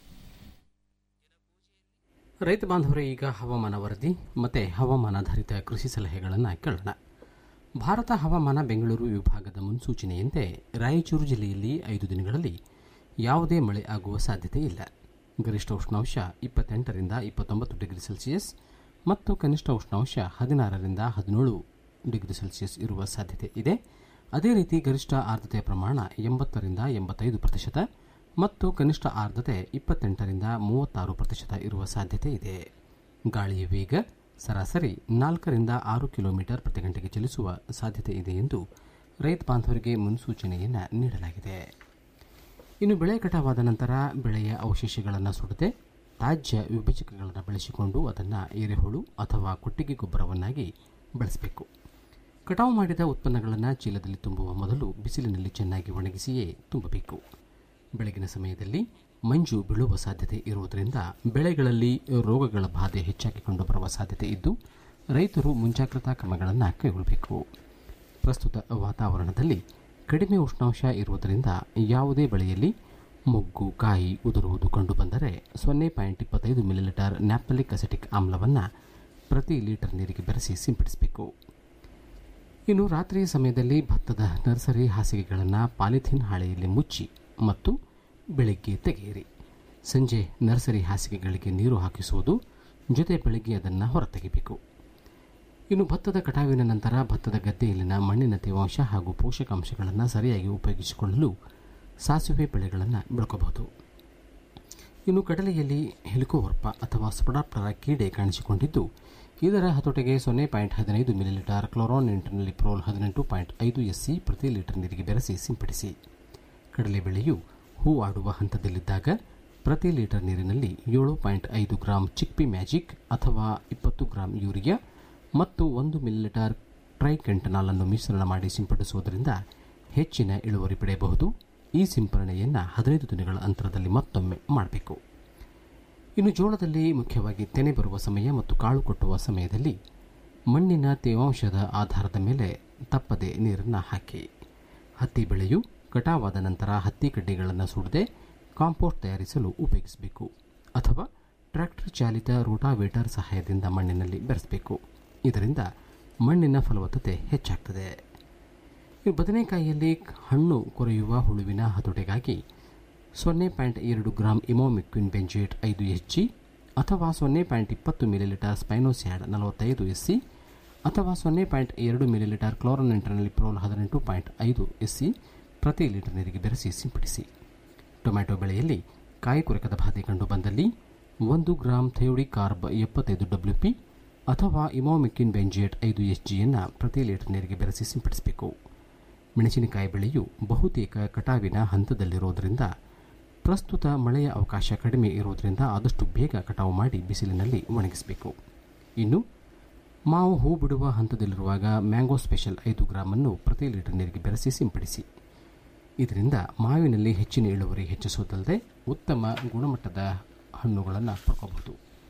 Speaker 5: ರೈತ ಬಾಂಧವರೇ ಈಗ ಹವಾಮಾನ ವರದಿ ಮತ್ತು ಹವಾಮಾನಾಧಾರಿತ ಕೃಷಿ ಸಲಹೆಗಳನ್ನು ಕೇಳೋಣ ಭಾರತ ಹವಾಮಾನ ಬೆಂಗಳೂರು ವಿಭಾಗದ ಮುನ್ಸೂಚನೆಯಂತೆ ರಾಯಚೂರು ಜಿಲ್ಲೆಯಲ್ಲಿ ಐದು ದಿನಗಳಲ್ಲಿ ಯಾವುದೇ ಮಳೆ ಆಗುವ ಸಾಧ್ಯತೆ ಇಲ್ಲ ಗರಿಷ್ಠ ಉಷ್ಣಾಂಶ ಇಪ್ಪತ್ತೆಂಟರಿಂದ ಇಪ್ಪತ್ತೊಂಬತ್ತು ಡಿಗ್ರಿ ಸೆಲ್ಸಿಯಸ್ ಮತ್ತು ಕನಿಷ್ಠ ಉಷ್ಣಾಂಶ ಹದಿನಾರರಿಂದ ಹದಿನೇಳು ಡಿಗ್ರಿ ಸೆಲ್ಸಿಯಸ್ ಇರುವ ಸಾಧ್ಯತೆ ಇದೆ ಅದೇ ರೀತಿ ಗರಿಷ್ಠ ಆರ್ದ್ರತೆಯ ಪ್ರಮಾಣ ಎಂಬತ್ತರಿಂದ ಎಂಬತ್ತೈದು ಪ್ರತಿಶತ ಮತ್ತು ಕನಿಷ್ಠ ಆರ್ದ್ರತೆ ಇಪ್ಪತ್ತೆಂಟರಿಂದ ಮೂವತ್ತಾರು ಪ್ರತಿಶತ ಇರುವ ಸಾಧ್ಯತೆ ಇದೆ ಗಾಳಿಯ ವೇಗ ಸರಾಸರಿ ನಾಲ್ಕರಿಂದ ಆರು ಕಿಲೋಮೀಟರ್ ಪ್ರತಿ ಗಂಟೆಗೆ ಚಲಿಸುವ ಸಾಧ್ಯತೆ ಇದೆ ಎಂದು ರೈತ ಬಾಂಧವರಿಗೆ ಮುನ್ಸೂಚನೆಯನ್ನು ನೀಡಲಾಗಿದೆ ಇನ್ನು ಬೆಳೆ ಕಟಾವಾದ ನಂತರ ಬೆಳೆಯ ಅವಶೇಷಗಳನ್ನು ಸುಡದೆ ತಾಜ್ಯ ವಿಭಜಕಗಳನ್ನು ಬಳಸಿಕೊಂಡು ಅದನ್ನು ಎರೆಹುಳು ಅಥವಾ ಕೊಟ್ಟಿಗೆ ಗೊಬ್ಬರವನ್ನಾಗಿ ಬಳಸಬೇಕು ಕಟಾವು ಮಾಡಿದ ಉತ್ಪನ್ನಗಳನ್ನು ಚೀಲದಲ್ಲಿ ತುಂಬುವ ಮೊದಲು ಬಿಸಿಲಿನಲ್ಲಿ ಚೆನ್ನಾಗಿ ಒಣಗಿಸಿಯೇ ತುಂಬಬೇಕು ಬೆಳಗಿನ ಸಮಯದಲ್ಲಿ ಮಂಜು ಬೀಳುವ ಸಾಧ್ಯತೆ ಇರುವುದರಿಂದ ಬೆಳೆಗಳಲ್ಲಿ ರೋಗಗಳ ಬಾಧೆ ಹೆಚ್ಚಾಗಿಕೊಂಡು ಬರುವ ಸಾಧ್ಯತೆ ಇದ್ದು ರೈತರು ಮುಂಜಾಗ್ರತಾ ಕ್ರಮಗಳನ್ನು ಕೈಗೊಳ್ಳಬೇಕು ಪ್ರಸ್ತುತ ವಾತಾವರಣದಲ್ಲಿ ಕಡಿಮೆ ಉಷ್ಣಾಂಶ ಇರುವುದರಿಂದ ಯಾವುದೇ ಬೆಳೆಯಲ್ಲಿ ಮೊಗ್ಗು ಕಾಯಿ ಉದುರುವುದು ಕಂಡುಬಂದರೆ ಸೊನ್ನೆ ಪಾಯಿಂಟ್ ಇಪ್ಪತ್ತೈದು ಮಿಲಿಲೀಟರ್ ನ್ಯಾಪ್ತಲಿಕ್ ಅಸೆಟಿಕ್ ಆಮ್ಲವನ್ನು ಪ್ರತಿ ಲೀಟರ್ ನೀರಿಗೆ ಬೆರೆಸಿ ಸಿಂಪಡಿಸಬೇಕು ಇನ್ನು ರಾತ್ರಿಯ ಸಮಯದಲ್ಲಿ ಭತ್ತದ ನರ್ಸರಿ ಹಾಸಿಗೆಗಳನ್ನು ಪಾಲಿಥೀನ್ ಹಾಳೆಯಲ್ಲಿ ಮುಚ್ಚಿ ಮತ್ತು
Speaker 12: ಬೆಳಿಗ್ಗೆ ತೆಗೆಯಿರಿ ಸಂಜೆ ನರ್ಸರಿ ಹಾಸಿಗೆಗಳಿಗೆ ನೀರು ಹಾಕಿಸುವುದು ಜೊತೆ ಬೆಳಿಗ್ಗೆ ಅದನ್ನು ಹೊರತೆಗೆಯಬೇಕು ಇನ್ನು ಭತ್ತದ ಕಟಾವಿನ ನಂತರ ಭತ್ತದ ಗದ್ದೆಯಲ್ಲಿನ ಮಣ್ಣಿನ ತೇವಾಂಶ ಹಾಗೂ ಪೋಷಕಾಂಶಗಳನ್ನು ಸರಿಯಾಗಿ ಉಪಯೋಗಿಸಿಕೊಳ್ಳಲು ಸಾಸಿವೆ ಬೆಳೆಗಳನ್ನು ಬೆಳ್ಕೋಬಹುದು ಇನ್ನು ಕಡಲೆಯಲ್ಲಿ ಹೆಲಿಕೋವರ್ಪ ಅಥವಾ ಸ್ಪೊಡಾಪ್ಟರ ಕೀಡೆ ಕಾಣಿಸಿಕೊಂಡಿದ್ದು ಇದರ ಹತೋಟಿಗೆ ಸೊನ್ನೆ ಪಾಯಿಂಟ್ ಹದಿನೈದು ಮಿಲಿಲೀಟರ್ ಕ್ಲೋರಾನ್ ಇಂಟರ್ನಲ್ಲಿ ಪ್ರೋಲ್ ಹದಿನೆಂಟು ಪಾಯಿಂಟ್ ಐದು ಎಸ್ಸಿ ಪ್ರತಿ ಲೀಟರ್ ನೀರಿಗೆ ಬೆರೆಸಿ ಸಿಂಪಡಿಸಿ ಕಡಲೆ ಬೆಳೆಯು ಹೂ ಆಡುವ ಹಂತದಲ್ಲಿದ್ದಾಗ ಪ್ರತಿ ಲೀಟರ್ ನೀರಿನಲ್ಲಿ ಏಳು ಪಾಯಿಂಟ್ ಐದು ಗ್ರಾಂ ಚಿಕ್ಪಿ ಮ್ಯಾಜಿಕ್ ಅಥವಾ ಇಪ್ಪತ್ತು ಗ್ರಾಂ ಯೂರಿಯಾ ಮತ್ತು ಒಂದು ಮಿಲಿಲೀಟರ್ ಟ್ರೈಕೆಂಟನಾಲ್ ಅನ್ನು ಮಿಶ್ರಣ ಮಾಡಿ ಸಿಂಪಡಿಸುವುದರಿಂದ ಹೆಚ್ಚಿನ ಇಳುವರಿ ಪಡೆಯಬಹುದು ಈ ಸಿಂಪರಣೆಯನ್ನು ಹದಿನೈದು ದಿನಗಳ ಅಂತರದಲ್ಲಿ ಮತ್ತೊಮ್ಮೆ ಮಾಡಬೇಕು ಇನ್ನು ಜೋಳದಲ್ಲಿ ಮುಖ್ಯವಾಗಿ ತೆನೆ ಬರುವ ಸಮಯ ಮತ್ತು ಕಾಳು ಕೊಟ್ಟುವ ಸಮಯದಲ್ಲಿ ಮಣ್ಣಿನ ತೇವಾಂಶದ ಆಧಾರದ ಮೇಲೆ ತಪ್ಪದೆ ನೀರನ್ನು ಹಾಕಿ ಹತ್ತಿ ಬೆಳೆಯು ಕಟಾವಾದ ನಂತರ ಹತ್ತಿ ಕಡ್ಡಿಗಳನ್ನು ಸುಡದೆ ಕಾಂಪೋಸ್ಟ್ ತಯಾರಿಸಲು ಉಪಯೋಗಿಸಬೇಕು ಅಥವಾ ಟ್ರ್ಯಾಕ್ಟರ್ ಚಾಲಿತ ರೋಟಾವೇಟರ್ ಸಹಾಯದಿಂದ ಮಣ್ಣಿನಲ್ಲಿ ಬೆರೆಸಬೇಕು ಇದರಿಂದ ಮಣ್ಣಿನ ಫಲವತ್ತತೆ ಹೆಚ್ಚಾಗ್ತದೆ ಈ ಬದನೆಕಾಯಿಯಲ್ಲಿ ಹಣ್ಣು ಕೊರೆಯುವ ಹುಳುವಿನ ಹತೋಟಿಗಾಗಿ ಸೊನ್ನೆ ಪಾಯಿಂಟ್ ಎರಡು ಗ್ರಾಂ ಇಮೋಮಿಕ್ವಿನ್ ಬೆಂಜೇಟ್ ಐದು ಎಚ್ ಜಿ ಅಥವಾ ಸೊನ್ನೆ ಪಾಯಿಂಟ್ ಇಪ್ಪತ್ತು ಮಿಲಿಲೀಟರ್ ಸ್ಪೈನೋಸ್ಯಾಡ್ ನಲವತ್ತೈದು ಎಸ್ ಸಿ ಅಥವಾ ಸೊನ್ನೆ ಪಾಯಿಂಟ್ ಎರಡು ಮಿಲಿಲೀಟರ್ ಕ್ಲೋರನ್ ಇಂಟರ್ನಲ್ಲಿ ಪ್ರೋಲ್ ಹದಿನೆಂಟು ಪಾಯಿಂಟ್ ಐದು ಎಸ್ ಸಿ ಪ್ರತಿ ಲೀಟರ್ ನೀರಿಗೆ ಬೆರೆಸಿ ಸಿಂಪಡಿಸಿ ಟೊಮ್ಯಾಟೊ ಬೆಳೆಯಲ್ಲಿ ಕಾಯಿ ಕೊರಕದ ಬಾಧೆ ಕಂಡು ಬಂದಲ್ಲಿ ಒಂದು ಗ್ರಾಂ ಥಯೋಡಿ ಕಾರ್ಬ್ ಎಪ್ಪತ್ತೈದು ಡಬ್ಲ್ಯೂ ಪಿ ಅಥವಾ ಇಮೋಮಿಕ್ಕಿನ್ ಬೆಂಜಿಯೇಟ್ ಐದು ಎಚ್ ಜಿಯನ್ನು ಪ್ರತಿ ಲೀಟರ್ ನೀರಿಗೆ ಬೆರೆಸಿ ಸಿಂಪಡಿಸಬೇಕು ಮೆಣಸಿನಕಾಯಿ ಬೆಳೆಯು ಬಹುತೇಕ ಕಟಾವಿನ ಹಂತದಲ್ಲಿರೋದರಿಂದ ಪ್ರಸ್ತುತ ಮಳೆಯ ಅವಕಾಶ ಕಡಿಮೆ ಇರುವುದರಿಂದ ಆದಷ್ಟು ಬೇಗ ಕಟಾವು ಮಾಡಿ ಬಿಸಿಲಿನಲ್ಲಿ ಒಣಗಿಸಬೇಕು ಇನ್ನು ಮಾವು ಹೂ ಬಿಡುವ ಹಂತದಲ್ಲಿರುವಾಗ ಮ್ಯಾಂಗೋ ಸ್ಪೆಷಲ್ ಐದು ಗ್ರಾಮನ್ನು ಪ್ರತಿ ಲೀಟರ್ ನೀರಿಗೆ ಬೆರೆಸಿ ಸಿಂಪಡಿಸಿ ಇದರಿಂದ ಮಾವಿನಲ್ಲಿ ಹೆಚ್ಚಿನ ಇಳುವರಿ ಹೆಚ್ಚಿಸುವುದಲ್ಲದೆ ಉತ್ತಮ ಗುಣಮಟ್ಟದ ಹಣ್ಣುಗಳನ್ನು ಪಡ್ಕೋಬಹುದು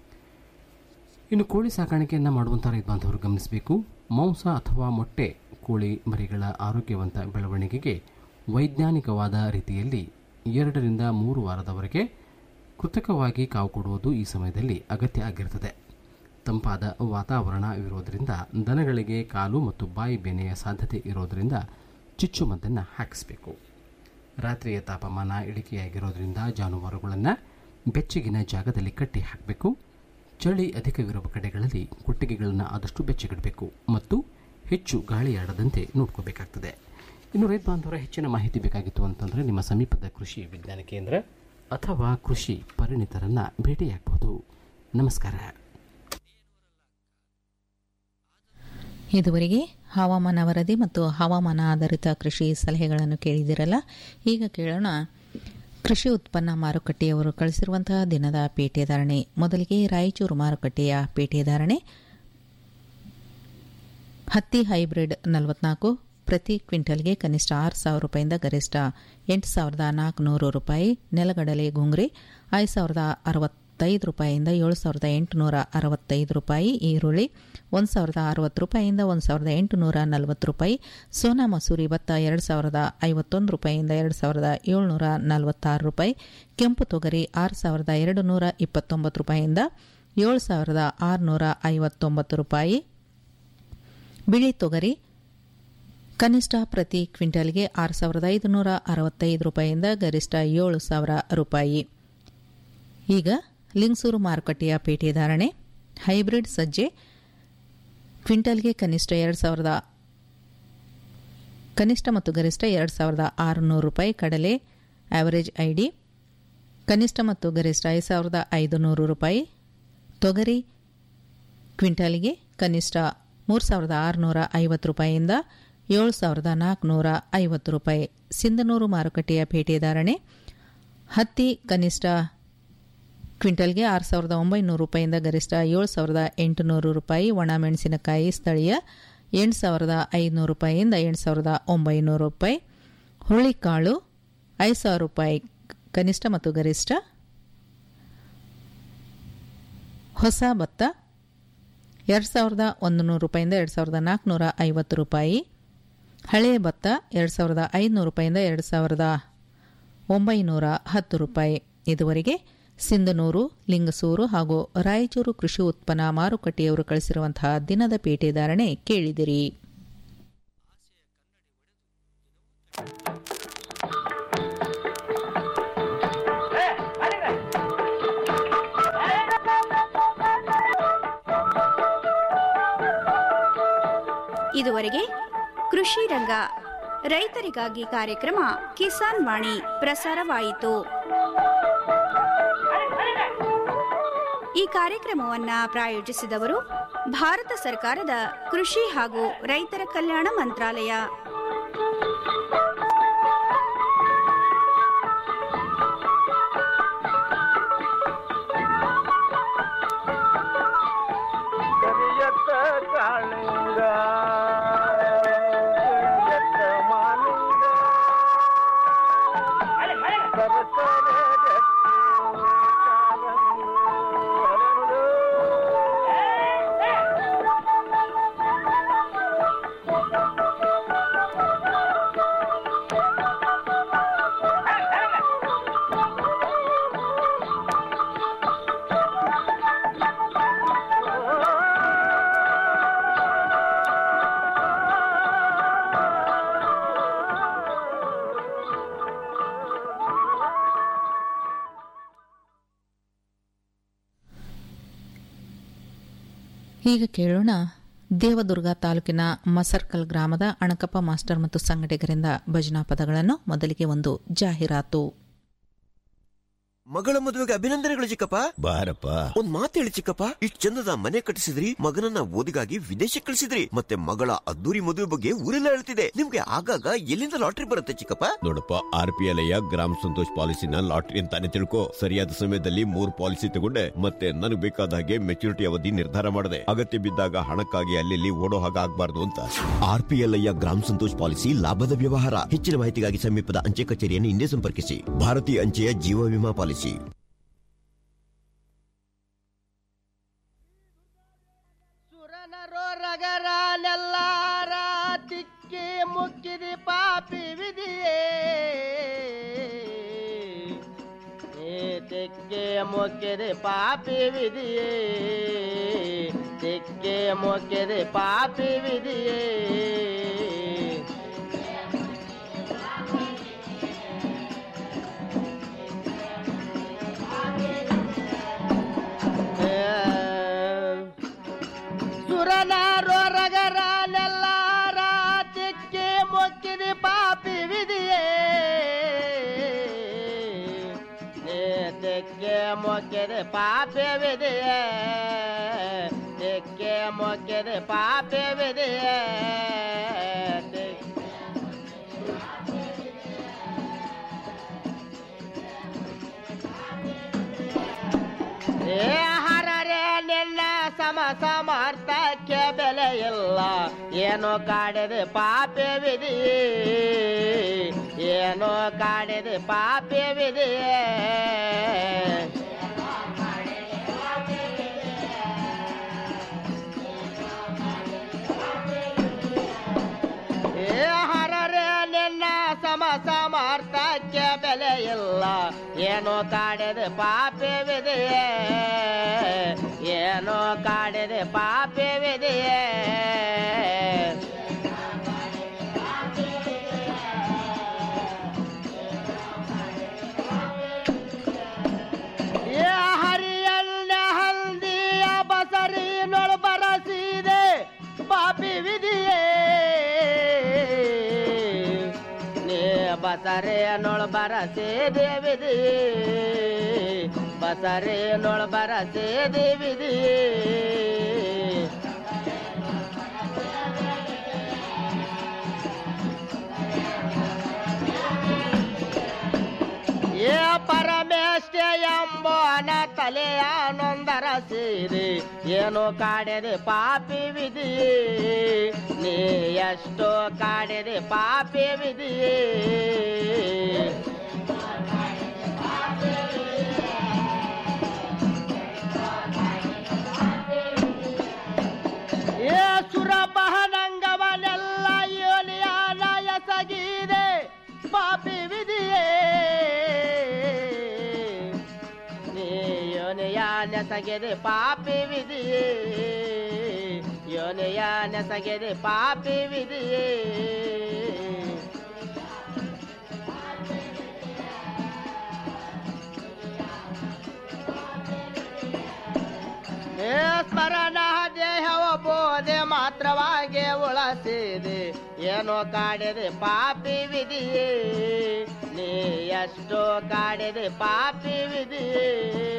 Speaker 12: ಇನ್ನು ಕೋಳಿ ಸಾಕಾಣಿಕೆಯನ್ನು ಮಾಡುವಂಥ ರೈತ ಬಾಂಧವರು ಗಮನಿಸಬೇಕು ಮಾಂಸ ಅಥವಾ ಮೊಟ್ಟೆ ಕೋಳಿ ಮರಿಗಳ ಆರೋಗ್ಯವಂತ ಬೆಳವಣಿಗೆಗೆ ವೈಜ್ಞಾನಿಕವಾದ ರೀತಿಯಲ್ಲಿ ಎರಡರಿಂದ ಮೂರು ವಾರದವರೆಗೆ ಕೃತಕವಾಗಿ ಕಾವು ಕೊಡುವುದು ಈ ಸಮಯದಲ್ಲಿ ಅಗತ್ಯ ಆಗಿರುತ್ತದೆ ತಂಪಾದ ವಾತಾವರಣ ಇರುವುದರಿಂದ ದನಗಳಿಗೆ ಕಾಲು ಮತ್ತು ಬಾಯಿ ಬೇನೆಯ ಸಾಧ್ಯತೆ ಇರೋದರಿಂದ ಚುಚ್ಚುಮದ್ದನ್ನು ಹಾಕಿಸಬೇಕು ರಾತ್ರಿಯ ತಾಪಮಾನ ಇಳಿಕೆಯಾಗಿರೋದ್ರಿಂದ ಜಾನುವಾರುಗಳನ್ನು ಬೆಚ್ಚಗಿನ ಜಾಗದಲ್ಲಿ ಕಟ್ಟಿ ಹಾಕಬೇಕು ಚಳಿ ಅಧಿಕವಿರುವ ಕಡೆಗಳಲ್ಲಿ ಕೊಟ್ಟಿಗೆಗಳನ್ನು ಆದಷ್ಟು ಬೆಚ್ಚಗಿಡಬೇಕು ಮತ್ತು ಹೆಚ್ಚು ಗಾಳಿಯಾಡದಂತೆ ನೋಡ್ಕೋಬೇಕಾಗ್ತದೆ ಇನ್ನು ರೈತ ಬಾಂಧವರ ಹೆಚ್ಚಿನ ಮಾಹಿತಿ ಬೇಕಾಗಿತ್ತು ಅಂತಂದರೆ ನಿಮ್ಮ ಸಮೀಪದ ಕೃಷಿ ವಿಜ್ಞಾನ ಕೇಂದ್ರ ಅಥವಾ ಕೃಷಿ ಪರಿಣಿತರನ್ನು ಭೇಟಿಯಾಗಬಹುದು ನಮಸ್ಕಾರ
Speaker 4: ಇದುವರೆಗೆ ಹವಾಮಾನ ವರದಿ ಮತ್ತು ಹವಾಮಾನ ಆಧಾರಿತ ಕೃಷಿ ಸಲಹೆಗಳನ್ನು ಕೇಳಿದಿರಲ್ಲ ಈಗ ಕೇಳೋಣ ಕೃಷಿ ಉತ್ಪನ್ನ ಮಾರುಕಟ್ಟೆಯವರು ಕಳಿಸಿರುವಂತಹ ದಿನದ ಪೇಟೆ ಧಾರಣೆ ಮೊದಲಿಗೆ ರಾಯಚೂರು ಮಾರುಕಟ್ಟೆಯ ಪೇಟೆ ಧಾರಣೆ ಹತ್ತಿ ಹೈಬ್ರಿಡ್ ನಲವತ್ನಾಲ್ಕು ಪ್ರತಿ ಕ್ವಿಂಟಲ್ಗೆ ಕನಿಷ್ಠ ಆರು ಸಾವಿರ ರೂಪಾಯಿಂದ ಗರಿಷ್ಠ ಎಂಟು ಸಾವಿರದ ನಾಲ್ಕುನೂರು ರೂಪಾಯಿ ನೆಲಗಡಲೆ ಗುಂಗ್ರಿ ಐದು ಸಾವಿರದ ಅರವತ್ತೈದು ರೂಪಾಯಿಯಿಂದ ಏಳು ಸಾವಿರದ ಎಂಟುನೂರ ಅರವತ್ತೈದು ರೂಪಾಯಿ ಈರುಳ್ಳಿ ಒಂದು ಸಾವಿರದ ಅರವತ್ತು ರೂಪಾಯಿಯಿಂದ ಒಂದು ಸಾವಿರದ ಎಂಟುನೂರ ನಲವತ್ತು ರೂಪಾಯಿ ಸೋನಾ ಮಸೂರಿ ಭತ್ತ ಎರಡು ಸಾವಿರದ ಐವತ್ತೊಂದು ರೂಪಾಯಿಯಿಂದ ಎರಡು ಸಾವಿರದ ಏಳುನೂರ ನಲವತ್ತಾರು ರೂಪಾಯಿ ಕೆಂಪು ತೊಗರಿ ಆರು ಸಾವಿರದ ಎರಡು ನೂರ ಇಪ್ಪತ್ತೊಂಬತ್ತು ರೂಪಾಯಿಯಿಂದ ಏಳು ಸಾವಿರದ ಆರುನೂರ ಐವತ್ತೊಂಬತ್ತು ರೂಪಾಯಿ ಬಿಳಿ ತೊಗರಿ ಕನಿಷ್ಠ ಪ್ರತಿ ಕ್ವಿಂಟಲ್ಗೆ ಆರು ಸಾವಿರದ ಐದುನೂರ ಅರವತ್ತೈದು ರೂಪಾಯಿಯಿಂದ ಗರಿಷ್ಠ ಏಳು ಸಾವಿರ ರೂಪಾಯಿ ಈಗ ಲಿಂಗಸೂರು ಮಾರುಕಟ್ಟೆಯ ಪೇಟೆ ಧಾರಣೆ ಹೈಬ್ರಿಡ್ ಸಜ್ಜೆ ಕ್ವಿಂಟಲ್ಗೆ ಕನಿಷ್ಠ ಎರಡು ಸಾವಿರದ ಕನಿಷ್ಠ ಮತ್ತು ಗರಿಷ್ಠ ಎರಡು ಸಾವಿರದ ಆರುನೂರು ರೂಪಾಯಿ ಕಡಲೆ ಆವರೇಜ್ ಐಡಿ ಕನಿಷ್ಠ ಮತ್ತು ಗರಿಷ್ಠ ಐದು ಸಾವಿರದ ಐದುನೂರು ರೂಪಾಯಿ ತೊಗರಿ ಕ್ವಿಂಟಲ್ಗೆ ಕನಿಷ್ಠ ಮೂರು ಸಾವಿರದ ಆರುನೂರ ಐವತ್ತು ರೂಪಾಯಿಯಿಂದ ಏಳು ಸಾವಿರದ ನಾಲ್ಕುನೂರ ಐವತ್ತು ರೂಪಾಯಿ ಸಿಂಧನೂರು ಮಾರುಕಟ್ಟೆಯ ಪೇಟೆ ಧಾರಣೆ ಹತ್ತಿ ಕನಿಷ್ಠ ಕ್ವಿಂಟಲ್ಗೆ ಆರು ಸಾವಿರದ ಒಂಬೈನೂರು ರೂಪಾಯಿಯಿಂದ ಗರಿಷ್ಠ ಏಳು ಸಾವಿರದ ಎಂಟುನೂರು ರೂಪಾಯಿ ಒಣ ಮೆಣಸಿನಕಾಯಿ ಸ್ಥಳೀಯ ಎಂಟು ಸಾವಿರದ ಐದುನೂರು ರೂಪಾಯಿಯಿಂದ ಎಂಟು ಸಾವಿರದ ಒಂಬೈನೂರು ರೂಪಾಯಿ ಹುರುಳಿಕಾಳು ಐದು ಸಾವಿರ ರೂಪಾಯಿ ಕನಿಷ್ಠ ಮತ್ತು ಗರಿಷ್ಠ ಹೊಸ ಭತ್ತ ಎರಡು ಸಾವಿರದ ಒಂದು ನೂರು ರೂಪಾಯಿಂದ ಎರಡು ಸಾವಿರದ ನಾಲ್ಕುನೂರ ಐವತ್ತು ರೂಪಾಯಿ ಹಳೆಯ ಭತ್ತ ಎರಡು ಸಾವಿರದ ಐದುನೂರು ರೂಪಾಯಿಂದ ಎರಡು ಸಾವಿರದ ಒಂಬೈನೂರ ಹತ್ತು ರೂಪಾಯಿ ಇದುವರೆಗೆ ಸಿಂಧನೂರು ಲಿಂಗಸೂರು ಹಾಗೂ ರಾಯಚೂರು ಕೃಷಿ ಉತ್ಪನ್ನ ಮಾರುಕಟ್ಟೆಯವರು ಕಳಿಸಿರುವಂತಹ ದಿನದ ಪೇಟೆ ಧಾರಣೆ ಕೇಳಿದಿರಿ
Speaker 13: ಇದುವರೆಗೆ ಕೃಷಿ ರಂಗ ರೈತರಿಗಾಗಿ ಕಾರ್ಯಕ್ರಮ ಕಿಸಾನ್ ವಾಣಿ ಪ್ರಸಾರವಾಯಿತು ಈ ಕಾರ್ಯಕ್ರಮವನ್ನ ಪ್ರಾಯೋಜಿಸಿದವರು ಭಾರತ ಸರ್ಕಾರದ ಕೃಷಿ ಹಾಗೂ ರೈತರ ಕಲ್ಯಾಣ ಮಂತ್ರಾಲಯ
Speaker 14: ಕರಿಯತ್ತ ಕಾಳಿಂಗ ಕರಿಯತ್ತ ಮಾಲಿಂಗ ಸರಸರ ಗಟ್ಟಿ ಕಾಲಂದು ಹರಳು.
Speaker 4: ಈಗ ಕೇಳೋಣ ದೇವದುರ್ಗ ತಾಲೂಕಿನ ಮಸರ್ಕಲ್ ಗ್ರಾಮದ ಅಣಕಪ್ಪ ಮಾಸ್ಟರ್ ಮತ್ತು ಸಂಘಟಕರಿಂದ ಭಜನಾ ಪದಗಳನ್ನು ಮೊದಲಿಗೆ ಒಂದು ಜಾಹೀರಾತು
Speaker 15: ಮಗಳ ಮದುವೆಗೆ ಅಭಿನಂದನೆಗಳು ಚಿಕ್ಕಪ್ಪ ಬಾರಪ್ಪ ಒಂದ್ ಮಾತು ಹೇಳಿ ಚಿಕ್ಕಪ್ಪ ಇಷ್ಟ್ ಚಂದದ ಮನೆ ಕಟ್ಟಿಸಿದ್ರಿ ಮಗನನ್ನ ಓದಿಗಾಗಿ ವಿದೇಶಕ್ಕೆ ಕಳಿಸಿದ್ರಿ ಮತ್ತೆ ಮಗಳ ಅದ್ದೂರಿ ಮದುವೆ ಬಗ್ಗೆ ಊರೆಲ್ಲ ಹೇಳ್ತಿದೆ ನಿಮ್ಗೆ ಆಗಾಗ ಎಲ್ಲಿಂದ ಲಾಟ್ರಿ ಬರುತ್ತೆ ಚಿಕ್ಕಪ್ಪ
Speaker 16: ನೋಡಪ್ಪ R P L gram Santosh ಪಾಲಿಸಿನ ಲಾಟ್ರಿ ಅಂತಾನೆ ತಿಳ್ಕೊ ಸರಿಯಾದ ಸಮಯದಲ್ಲಿ ಮೂರ್ ಪಾಲಿಸಿ ತಗೊಂಡೆ ಮತ್ತೆ ನನಗೆ ಬೇಕಾದ ಹಾಗೆ ಮೆಚುರಿಟಿ ಅವಧಿ ನಿರ್ಧಾರ ಮಾಡಿದೆ ಅಗತ್ಯ ಬಿದ್ದಾಗ ಹಣಕ್ಕಾಗಿ ಅಲ್ಲಿ ಓಡೋ ಹಾಗೆ ಆಗ್ಬಾರ್ದು ಅಂತ
Speaker 15: R P L gram Santosh policy ಲಾಭದ ವ್ಯವಹಾರ ಹೆಚ್ಚಿನ ಮಾಹಿತಿಗಾಗಿ ಸಮೀಪದ ಅಂಚೆ ಕಚೇರಿಯನ್ನು ಹಿಂದೆ ಸಂಪರ್ಕಿಸಿ ಭಾರತೀಯ ಅಂಚೆಯ ಜೀವ ವಿಮಾ ಪಾಲಿಸಿ
Speaker 14: ರಗರಾನೆಲ್ಲಾರ ತಿಕ್ಕಿ ಮುಕ್ಕಿದಿ ಪಾಪಿ ವಿಧಿಯೇ ಏ ತೆಕ್ಕೆ ಮೊಕ್ಕಿದೆ ಪಾಪಿ ವಿಧಿಯೇ ತೆಕ್ಕೆ ಮೊಕ್ಕಿದೆ ಪಾಪಿ ವಿಧಿಯೇ ಸುರನಾರೋ ರಗರಾನೆಲ್ಲಾರ ತಿಕ್ಕಿ ಮೊಕ್ಕಿದಿ ಪಾಪಿ ವಿಧಿಯೇ ನೇ ತೆಕ್ಕೆ ಮೊಕ್ಕಿದೆ ಪಾಪಿ ವಿಧಿಯೇ ತೆಕ್ಕೆ ಮೊಕ್ಕಿದೆ ಪಾಪಿ ವಿಧಿಯೇ ಏ ಹರರೆ ನಿನ್ನ ಸಮ ಸಮರ್ಥಕ್ಕೆ ಬೆಲೆ ಇಲ್ಲ ಏನೋ ಕಾಡಿದೆ ಪಾಪೆ ವಿಧಿ ಏನೋ ಕಾಡಿದೆ ಪಾಪೆ ವಿಧಿ ಏ ಹರರೆ ನಿನ್ನ ಸಮ ಸಮರ್ಥಕ್ಕೆ ಬೆಲೆ ಇಲ್ಲ ಏನೋ ಕಾಡಿದೆ ಪಾಪೆ ವಿಧಿಯೇ ಏನೋ ಕಾಡಿದೆ ಪಾಪೆ ವಿಧಿಯೇ ಏ ಹರಿಯಲ್ಲ ಹಲ್ದಿಯ ಬಸರಿ ನೊಳು ಬರಸಿದೆ ಪಾಪಿ ವಿಧಿಯೇ ನೇ ಬಸರೆ ನೊಳು ಬರಸೆ ದೇವಿದಿ ಬಸರೆ ನೊಳು ಬರಸೆ ದೇವಿದಿ ಏ ಪರಮೇಶ್ವ ಎಂಬೋನ ತಲೆಯ ನೊಂದರ ಸೇರಿ ಏನು ಕಾಡಿದೆ ಪಾಪಿ ವಿಧಿ ನೀ ಎಷ್ಟೋ ಕಾಡಿದೆ ಪಾಪಿ ವಿಧಿ ಏ ಸುರ ಬಹನಂಗವನೆಲ್ಲ ಯೋನಿಯಾನ ಎಸಗಿದೆ ಪಾಪಿ ವಿಧಿಯೇ ನೀ ಯೋನಿಯಾನ ಸಗೆದೆ ಪಾಪಿ ವಿಧಿಯೇ ಯೋನಿಯಾನ ಸಗೆದೆ ಪಾಪಿ ವಿಧಿಯೇ ಏ ಸ್ಮರಣ ದೇಹವ ಬೋಲ ಗೋದೆ ಮಾತ್ರವಾಗಿ ಉಳಸಿದೆ ಏನೋ ಕಾಡಿದೆ ಪಾಪಿ ವಿಧಿಯೇ ನೀ ಎಷ್ಟೋ ಕಾಡಿದೆ ಪಾಪಿ ವಿಧಿಯೇ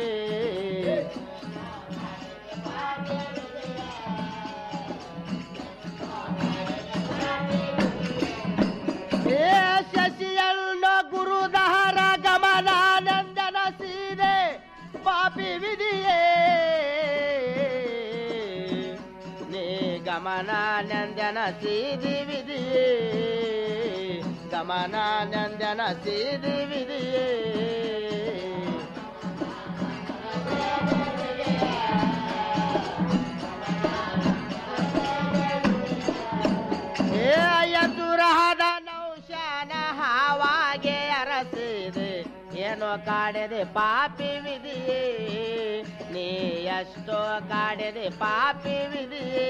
Speaker 14: ಏ ಶಶಿಯಲ್ಲೋ ಗುರುದಹರ ಗಮನಾನಂದನ ಸೀದೆ ಪಾಪಿ ವಿಧಿಯೇ ನೀ ಗಮನಾನಂದನ ಸೀದಿ ವಿಧಿಯೇ ಗಮನಾನಂದನ ಸೀದಿ ವಿಧಿಯೇ ಎದುರಹದ ನೌಶಾನ ಹಾವಾಗೆ ಅರಸಿದೆ ಏನೋ ಕಾಡಿದೆ ಪಾಪಿ ವಿಧಿಯೇ ನೀ ಎಷ್ಟೋ ಕಾಡಿದೆ ಪಾಪಿ ವಿಧಿಯೇ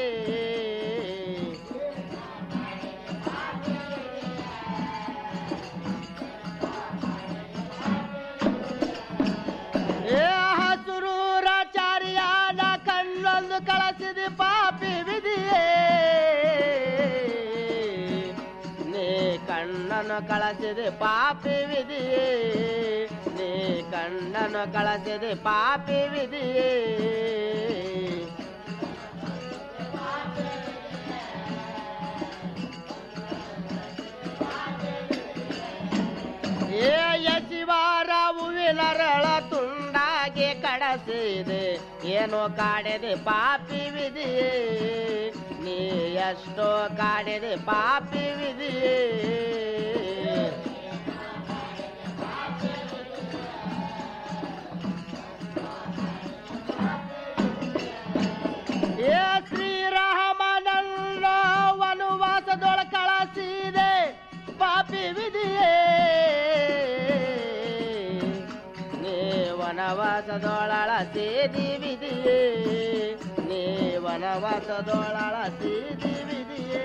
Speaker 14: ಏ ಹಸುರೂರಾಚಾರ್ಯನ ಕಣ್ಣೊಂದು ಕಳಸಿದೆ ಪಾಪಿ ವಿಧಿಯೇ ನೀ ಕಣ್ಣನ್ನು ಕಳಸಿದೆ ಪಾಪಿ ವಿಧಿಯೇ ನೀ ಕಣ್ಣನ್ನು ಕಳಸಿದೆ ಪಾಪಿ ವಿಧಿಯೇ ಏ ಯಶಿವಾರ ಹೂವಿನರಳ ತುಂಡಾಗಿ ಕಡಸಿದೆ ಏನೋ ಕಾಡಿದೆ ಪಾಪಿ ವಿಧಿಯೇ ನೀ ಎಷ್ಟೋ ಕಾಡಿದೆ ಪಾಪಿ ವಿಧಿಯೇ ಏ ಶ್ರೀರಾಮನಲ್ಲ ವನವಾಸದೊಳ ಕಳಸಿದೆ ಪಾಪಿ ವಿಧಿಯೇ ನೀ ವನವಾಸದೊಳಳ ಸೇದಿ ವಿಧಿಯೇ ನೀ ವನವಾಸದೊಳಳ ಸೇದಿ ವಿಧಿಯೇ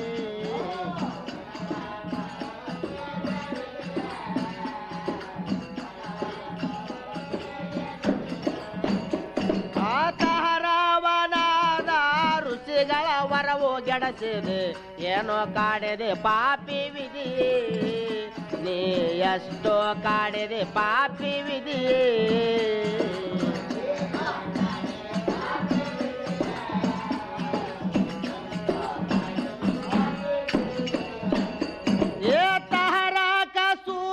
Speaker 14: ಆತಹರವನಾದ ಋಷಿಗಳ ವರವು ಗೆಡಸಿದೆ ಏನೋ ಕಾಡಿದೆ ಪಾಪಿ ವಿಧಿಯೇ ನೀ ಎಷ್ಟೋ ಕಾಡಿದೆ ಪಾಪಿ ವಿಧಿಯೇ